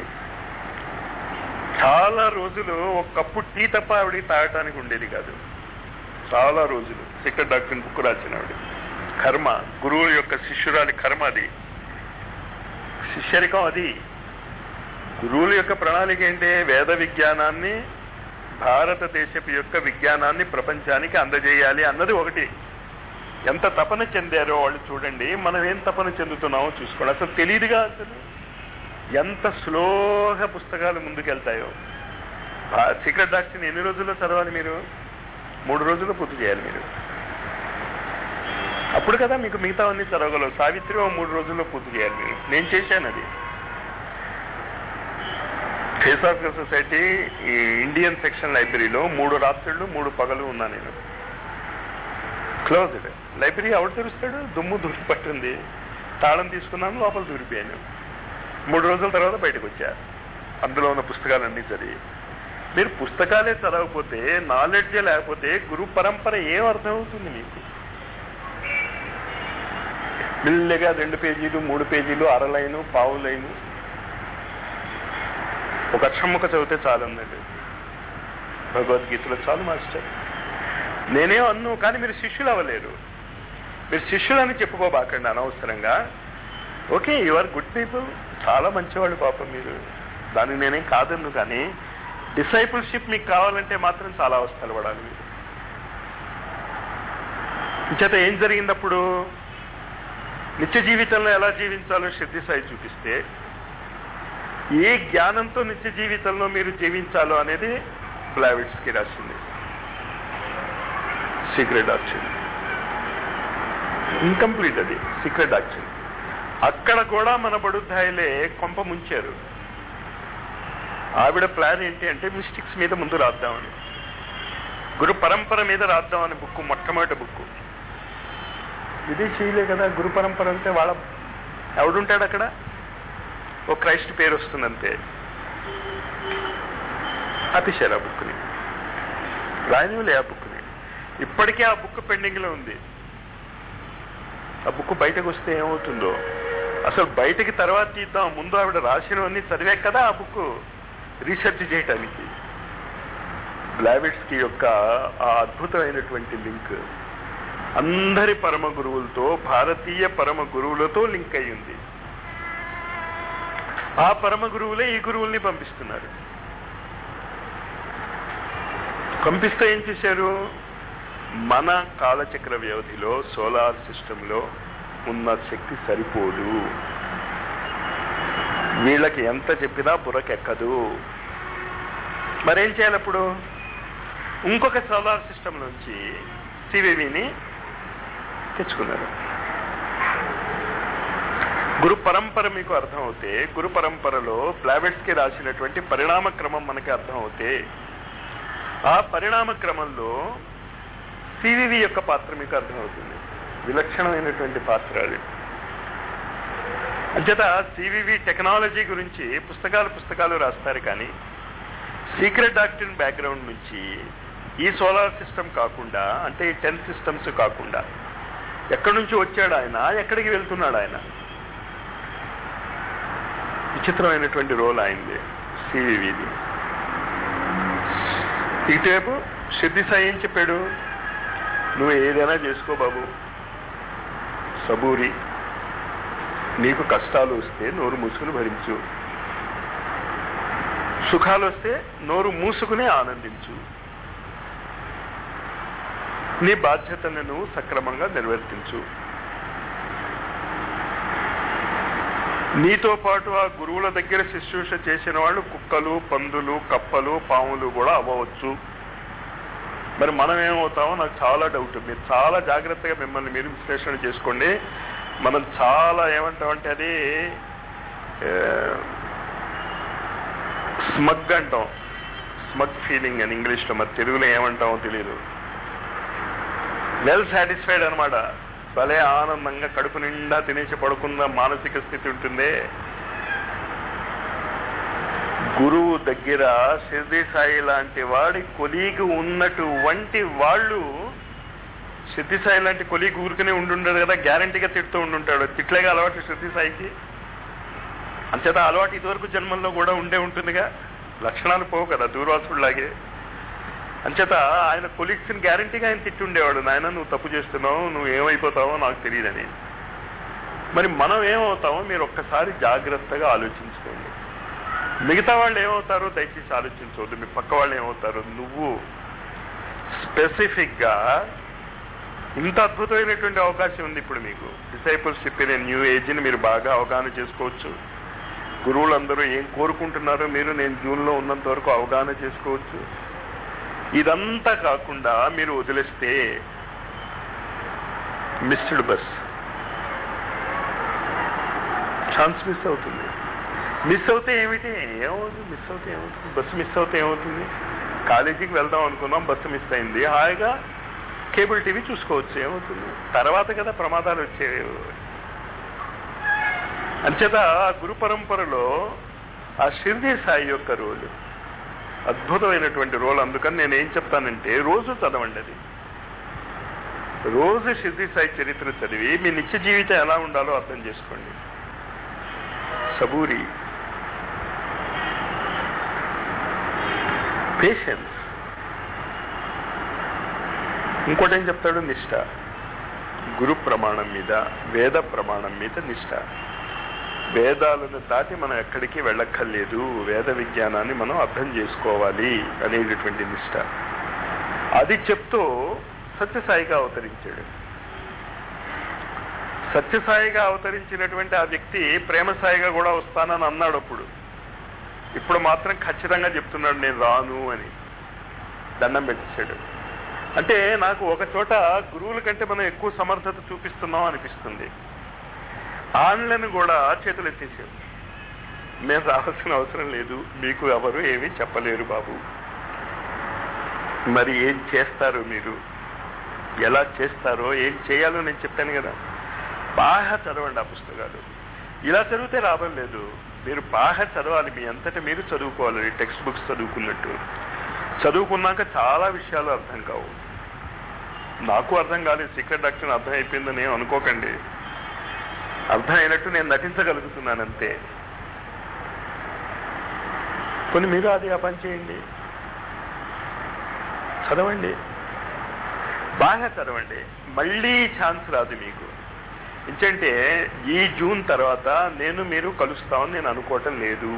చాలా రోజులు ఒక కప్పు టీ తప్ప ఆవిడకి తాగటానికి ఉండేది కాదు చాలా రోజులు సీక్రెట్ డాక్టర్ బుక్ రాసిన ఆవిడ కర్మ గురువు యొక్క శిష్యురాలి కర్మ అది శిష్యరికం అది గురువుల యొక్క ప్రణాళిక ఏంటి వేద విజ్ఞానాన్ని భారతదేశపు యొక్క విజ్ఞానాన్ని ప్రపంచానికి అందజేయాలి అన్నది ఒకటి ఎంత తపన చెందారో వాళ్ళు చూడండి మనం ఏం తపన చెందుతున్నామో చూసుకోండి అసలు తెలియదుగా అసలు ఎంత స్లోగా పుస్తకాలు ముందుకెళ్తాయో సీక్రెట్ డాక్టర్ని ఎన్ని రోజుల్లో చదవాలి మీరు మూడు రోజుల్లో పూర్తి చేయాలి మీరు అప్పుడు కదా మీకు మిగతా అన్ని చదవగలవు సావిత్రి ఓ మూడు రోజుల్లో పూర్తి చేయాలి మీరు నేను చేశాను అది ఫేసాఫికల్ సొసైటీ ఈ ఇండియన్ సెక్షన్ లైబ్రరీలో మూడు రాత్రులు మూడు పగలు ఉన్నా నేను క్లోజ్డ్ లైబ్రరీ ఎవరు తెరుస్తాడు దుమ్ము దూరి పట్టింది తాళం తీసుకున్నాను లోపల దూరిపోయాను మూడు రోజుల తర్వాత బయటకు వచ్చా అందులో ఉన్న పుస్తకాలన్నీ చదివి మీరు పుస్తకాలే చదవకపోతే నాలెడ్జే లేకపోతే గురు పరంపర ఏం అర్థమవుతుంది మీకు మెల్లగా రెండు పేజీలు మూడు పేజీలు అర లైను పావు లైను ఒక అక్షముఖ చదివితే చాలు అన్నాడు భగవద్గీతలో చాలు మాస్టర్ నేనేం అన్ను కానీ మీరు శిష్యులు అవ్వలేరు మీరు శిష్యులని చెప్పుకోబాకండి అనవసరంగా okay you are good people చాలా మంచివాళ్ళు పాపం మీరు దానికి నేనేం కాదన్ను కానీ డిసైపుల్షిప్ మీకు కావాలంటే మాత్రం చాలా అవస్థలు పడాలి మీరు చేత ఏం జరిగిందప్పుడు నిత్య జీవితంలో ఎలా జీవించాలో సిద్ధి సాయి చూపిస్తే ఏ జ్ఞానంతో నిత్య జీవితంలో మీరు జీవించాలో అనేది బ్లావిడ్స్ కి రాసింది సీక్రెట్ ఆక్షన్ ఇన్కంప్లీట్ అది సీక్రెట్ ఆక్షన్ అక్కడ కూడా మన బడుద్దాయిలే కొంప ముంచారు ఆవిడ ప్లాన్ ఏంటి అంటే మిస్టిక్స్ మీద ముందు రాద్దామని గురు పరంపర మీద రాద్దామని బుక్ మొట్టమొదటి బుక్ ఇది చేయలే కదా గురు పరంపర అంటే వాళ్ళ ఎవడుంటాడు అక్కడ ఓ క్రైస్ట్ పేరు వస్తుందంతే అతిశారు ఆ బుక్ని రాయనివ్వలే ఆ బుక్ని ఇప్పటికే ఆ బుక్ పెండింగ్ లో ఉంది ఆ బుక్ బయటకు వస్తే ఏమవుతుందో అసలు బయటకి తర్వాత తీద్దాం ముందు ఆవిడ రాసినవన్నీ చదివే కదా ఆ బుక్ రీసెర్చ్ చేయటానికి బ్లావిడ్స్ కి యొక్క ఆ అద్భుతమైనటువంటి లింక్ అందరి పరమ గురువులతో భారతీయ పరమ గురువులతో లింక్ అయి ఉంది ఆ పరమ గురువులే ఈ గురువుల్ని పంపిస్తున్నారు పంపిస్తే ఏం చేశారు మన కాలచక్ర వ్యవధిలో సోలార్ సిస్టంలో ఉన్న శక్తి సరిపోదు వీళ్ళకి ఎంత చెప్పినా బుర్రకెక్కదు మరేం చేయాలి అప్పుడు ఇంకొక సోలార్ సిస్టమ్ నుంచి సివివిని తెచ్చుకున్నారు గురు పరంపర మీకు అర్థం అవుతే గురు పరంపరలో ప్లావెట్స్ కి రాసినటువంటి పరిణామ క్రమం మనకి అర్థం అవుతే ఆ పరిణామ క్రమంలో సివివి యొక్క పాత్ర మీకు అర్థమవుతుంది విలక్షణమైనటువంటి పాత్ర అది అంచేత సివివి టెక్నాలజీ గురించి పుస్తకాలు పుస్తకాలు రాస్తారు కానీ సీక్రెట్ డాక్టరీన్ బ్యాక్గ్రౌండ్ నుంచి ఈ సోలార్ సిస్టమ్ కాకుండా అంటే ఈ టెన్ సిస్టమ్స్ కాకుండా ఎక్కడి నుంచి వచ్చాడు ఆయన ఎక్కడికి వెళ్తున్నాడు ఆయన విచిత్రమైనటువంటి రోల్ అయింది సివివిది ఇటువైపు సిద్ధి సాయి ఏం చెప్పాడు నువ్వు ఏదైనా చేసుకో బాబు సబూరి నీకు కష్టాలు వస్తే నోరు మూసుకుని భరించు సుఖాలు వస్తే నోరు మూసుకుని ఆనందించు నీ బాధ్యతను నువ్వు సక్రమంగా నిర్వర్తించు నీతో పాటు ఆ గురువుల దగ్గర శుశ్రూష చేసిన వాళ్ళు కుక్కలు పందులు కప్పలు పాములు కూడా అవ్వవచ్చు మరి మనం ఏమవుతామో నాకు చాలా డౌట్ మీరు చాలా జాగ్రత్తగా మిమ్మల్ని మీరు విశ్లేషణ చేసుకోండి మనం చాలా ఏమంటామంటే అది స్మగ్ అంటాం స్మగ్ ఫీలింగ్ అని ఇంగ్లీష్లో మరి తెలుగులో ఏమంటామో తెలియదు వెల్ సాటిస్ఫైడ్ అనమాట భలే ఆనందంగా కడుపు నిండా తినేసి పడుకున్న మానసిక స్థితి ఉంటుందే గురువు దగ్గర సిద్ధి సాయి లాంటి వాడి కొలీగు ఉన్నటువంటి వాళ్ళు సిద్ధి సాయి లాంటి కొలీగు ఊరికనే ఉండుండడు కదా గ్యారంటీగా తిడుతూ ఉండుంటాడు తిట్లేగా అలవాటు సిద్ధి సాయికి అంచేత అలవాటు ఇదివరకు జన్మల్లో కూడా ఉండే ఉంటుందిగా లక్షణాలు పోవు కదా దూర్వాసుడిలాగే అంచేత ఆయన కొలీగ్స్ ని గ్యారంటీగా ఆయన తిట్టుండేవాడు నాయన నువ్వు తప్పు చేస్తున్నావు నువ్వు ఏమైపోతావో నాకు తెలియదని మరి మనం ఏమవుతామో మీరు ఒక్కసారి జాగ్రత్తగా ఆలోచించుకోండి మిగతా వాళ్ళు ఏమవుతారో దయచేసి ఆలోచించవద్దు మీ పక్క వాళ్ళు ఏమవుతారు నువ్వు స్పెసిఫిక్ గా ఇంత అద్భుతమైనటువంటి అవకాశం ఉంది ఇప్పుడు మీకు డిసైపుల్షిప్ ఇన్ న్యూ ఏజ్ ని మీరు బాగా అవగాహన చేసుకోవచ్చు గురువులందరూ ఏం కోరుకుంటున్నారో మీరు నేను జూన్ లో ఉన్నంత వరకు అవగాహన చేసుకోవచ్చు ఇదంతా కాకుండా మీరు వదిలేస్తే మిస్డ్ బస్ ఛాన్స్ మిస్ అవుతుంది మిస్ అవుతే ఏమిటి ఏమవుతుంది మిస్ అవుతే ఏమవుతుంది బస్సు మిస్ అవుతే ఏమవుతుంది కాలేజీకి వెళ్దాం అనుకున్నాం బస్సు మిస్ అయింది హాయిగా కేబుల్ టీవీ చూసుకోవచ్చు ఏమవుతుంది తర్వాత కదా ప్రమాదాలు వచ్చేవి అంచేత ఆ గురు పరంపరలో ఆ షిర్దీ సాయి యొక్క రోలు అద్భుతమైనటువంటి రోల్ అందుకని నేను ఏం చెప్తానంటే రోజు చదవండి అది రోజు సిద్ధి సాయి చరిత్ర చదివి మీ నిత్య జీవితం ఎలా ఉండాలో అర్థం చేసుకోండి సబూరి పేషెన్స్ ఇంకోటి ఏం చెప్తాడు నిష్ట గురు ప్రమాణం మీద వేద ప్రమాణం మీద నిష్ట వేదాలను దాటి మనం ఎక్కడికి వెళ్ళక్కర్లేదు వేద విజ్ఞానాన్ని మనం అర్థం చేసుకోవాలి అనేటటువంటి నిష్ట అది చెప్తూ సత్యసాయిగా అవతరించాడు సత్యసాయిగా అవతరించినటువంటి ఆ వ్యక్తి ప్రేమసాయిగా కూడా వస్తానని అన్నాడు అప్పుడు ఇప్పుడు మాత్రం ఖచ్చితంగా చెప్తున్నాడు నేను రాను అని దండం పెట్టేశాడు అంటే నాకు ఒక చోట గురువుల కంటే మనం ఎక్కువ సమర్థత చూపిస్తున్నాం అనిపిస్తుంది ఆన్లను కూడా చేతులు ఎత్తేసారు మేము రావాల్సిన అవసరం లేదు మీకు ఎవరు ఏమీ చెప్పలేరు బాబు మరి ఏం చేస్తారు మీరు ఎలా చేస్తారో ఏం చేయాలో నేను చెప్పాను కదా బాగా చదవండి ఆ పుస్తకాలు ఇలా చదివితే లాభం లేదు మీరు బాగా చదవాలి మీ అంతటా మీరు చదువుకోవాలి టెక్స్ట్ బుక్స్ చదువుకున్నట్టు చదువుకున్నాక చాలా విషయాలు అర్థం కావు నాకు అర్థం కాలేదు సీక్రెట్ డాక్టర్ అర్థం అయిపోయిందని ఏం అనుకోకండి అర్థం అయినట్టు నేను నటించగలుగుతున్నాను అంతే కొన్ని మీరు అది ఆ పని చేయండి చదవండి బాగా చదవండి మళ్ళీ ఛాన్స్ రాదు మీకు ఎందుకంటే ఈ జూన్ తర్వాత నేను మీరు కలుస్తామని నేను అనుకోవటం లేదు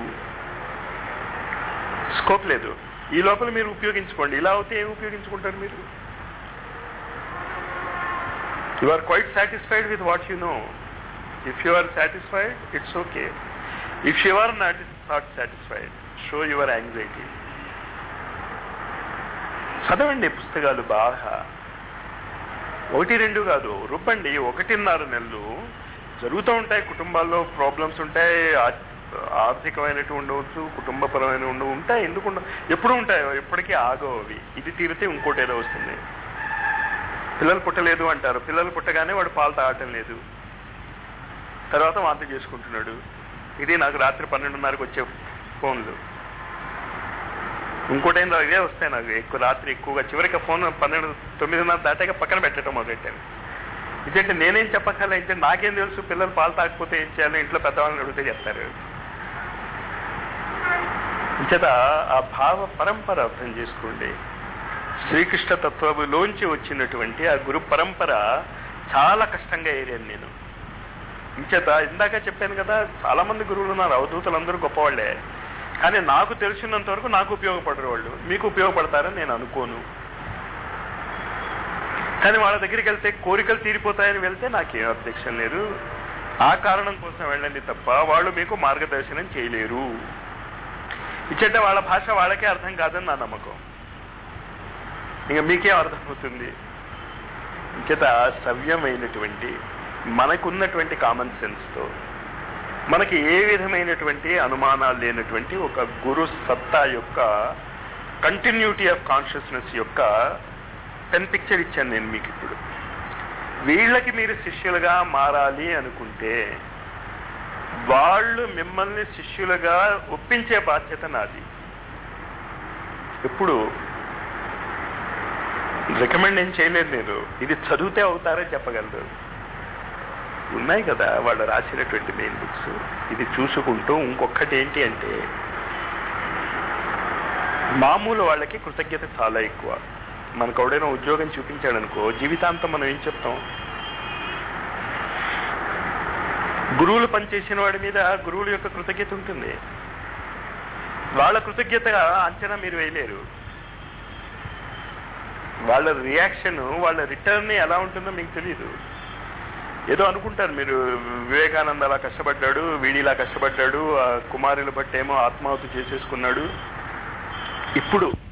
స్కోప్ లేదు ఈ లోపల మీరు ఉపయోగించుకోండి ఇలా అవుతే ఏం ఉపయోగించుకుంటారు మీరు you are quite satisfied with what you know if you are satisfied it's okay if you are not not satisfied show your anxiety చదవండి పుస్తకాలు బాగా ఒకటి రెండు కాదు రుబ్బండి ఒకటిన్నర నెలలు జరుగుతూ ఉంటాయి కుటుంబాల్లో ప్రాబ్లమ్స్ ఉంటాయి ఆ- ఆర్థికమైనవి ఉండవచ్చు కుటుంబపరమైన ఉండవు ఉంటాయి ఎందుకు ఉండవు ఎప్పుడు ఉంటాయి ఎప్పటికీ ఆగవు అవి ఇది తీరితే ఇంకోటి ఏదో వస్తుంది పిల్లలు పుట్టలేదు అంటారు పిల్లలు పుట్టగానే వాడు పాలు తాగటం లేదు తర్వాత వాంతి చేసుకుంటున్నాడు ఇది నాకు రాత్రి పన్నెండున్నరకు వచ్చే ఫోన్లు ఇంకోటి ఏందో ఇవే వస్తాయి నాకు ఎక్కువ రాత్రి ఎక్కువగా చివరికి ఆ ఫోన్ పన్నెండు తొమ్మిదిన్నర దాటాక పక్కన పెట్టడం మొదలెట్టాను ఇదంటే నేనేం చెప్పక్కర్లే అంటే నాకేం తెలుసు పిల్లలు పాలు తాకపోతే ఏం చేయాలి ఇంట్లో పెద్దవాళ్ళని అడిగితే చెప్తారు ఇంచేత ఆ భావ పరంపర అర్థం చేసుకోండి శ్రీకృష్ణ తత్వలోంచి వచ్చినటువంటి ఆ గురు పరంపర చాలా కష్టంగా ఏరాను నేను ఇంచేత ఇందాక చెప్పాను కదా చాలా మంది గురువులు ఉన్నారు అవధూతలు అందరూ గొప్పవాళ్లే కానీ నాకు తెలిసినంత వరకు నాకు ఉపయోగపడరు వాళ్ళు మీకు ఉపయోగపడతారని నేను అనుకోను కానీ వాళ్ళ దగ్గరికి వెళ్తే కోరికలు తీరిపోతాయని వెళ్తే నాకేం అబ్జెక్షన్ లేదు ఆ కారణం కోసం వెళ్ళండి తప్ప వాళ్ళు మీకు మార్గదర్శనం చేయలేరు ఇచ్చంటే వాళ్ళ భాష వాళ్ళకే అర్థం కాదని నా నమ్మకం ఇంకా మీకేం అర్థమవుతుంది ఇంచేత సవ్యమైనటువంటి మనకున్నటువంటి కామన్ సెన్స్తో మనకి ఏ విధమైనటువంటి అనుమానాలు లేనటువంటి ఒక గురు సత్తా యొక్క కంటిన్యూటీ ఆఫ్ కాన్షియస్నెస్ యొక్క పెన్ పిక్చర్ ఇచ్చాను నేను మీకు ఇప్పుడు వీళ్ళకి మీరు శిష్యులుగా మారాలి అనుకుంటే వాళ్ళు మిమ్మల్ని శిష్యులుగా ఒప్పించే బాధ్యత నాది ఎప్పుడు రికమెండ్ ఏం చేయలేదు నేను ఇది చదివితే అవుతారని చెప్పగలరు ఉన్నాయి కదా వాళ్ళు రాసినటువంటి మెయిన్ బుక్స్ ఇది చూసుకుంటూ ఇంకొకటి ఏంటి అంటే మామూలు వాళ్ళకి కృతజ్ఞత చాలా ఎక్కువ మనకు ఎవడైనా ఉద్యోగం చూపించాడు అనుకో జీవితాంతం మనం ఏం చెప్తాం గురువులు పనిచేసిన వాడి మీద గురువుల యొక్క కృతజ్ఞత ఉంటుంది వాళ్ళ కృతజ్ఞత అంచనా మీరు వేయలేరు వాళ్ళ రియాక్షన్ వాళ్ళ రిటర్న్ ఎలా ఉంటుందో మీకు తెలియదు ఏదో అనుకుంటారు మీరు వివేకానంద అలా కష్టపడ్డాడు వీడిలా కష్టపడ్డాడు ఆ కుమారుల బట్టేమో ఆత్మాహుతి చేసేసుకున్నాడు ఇప్పుడు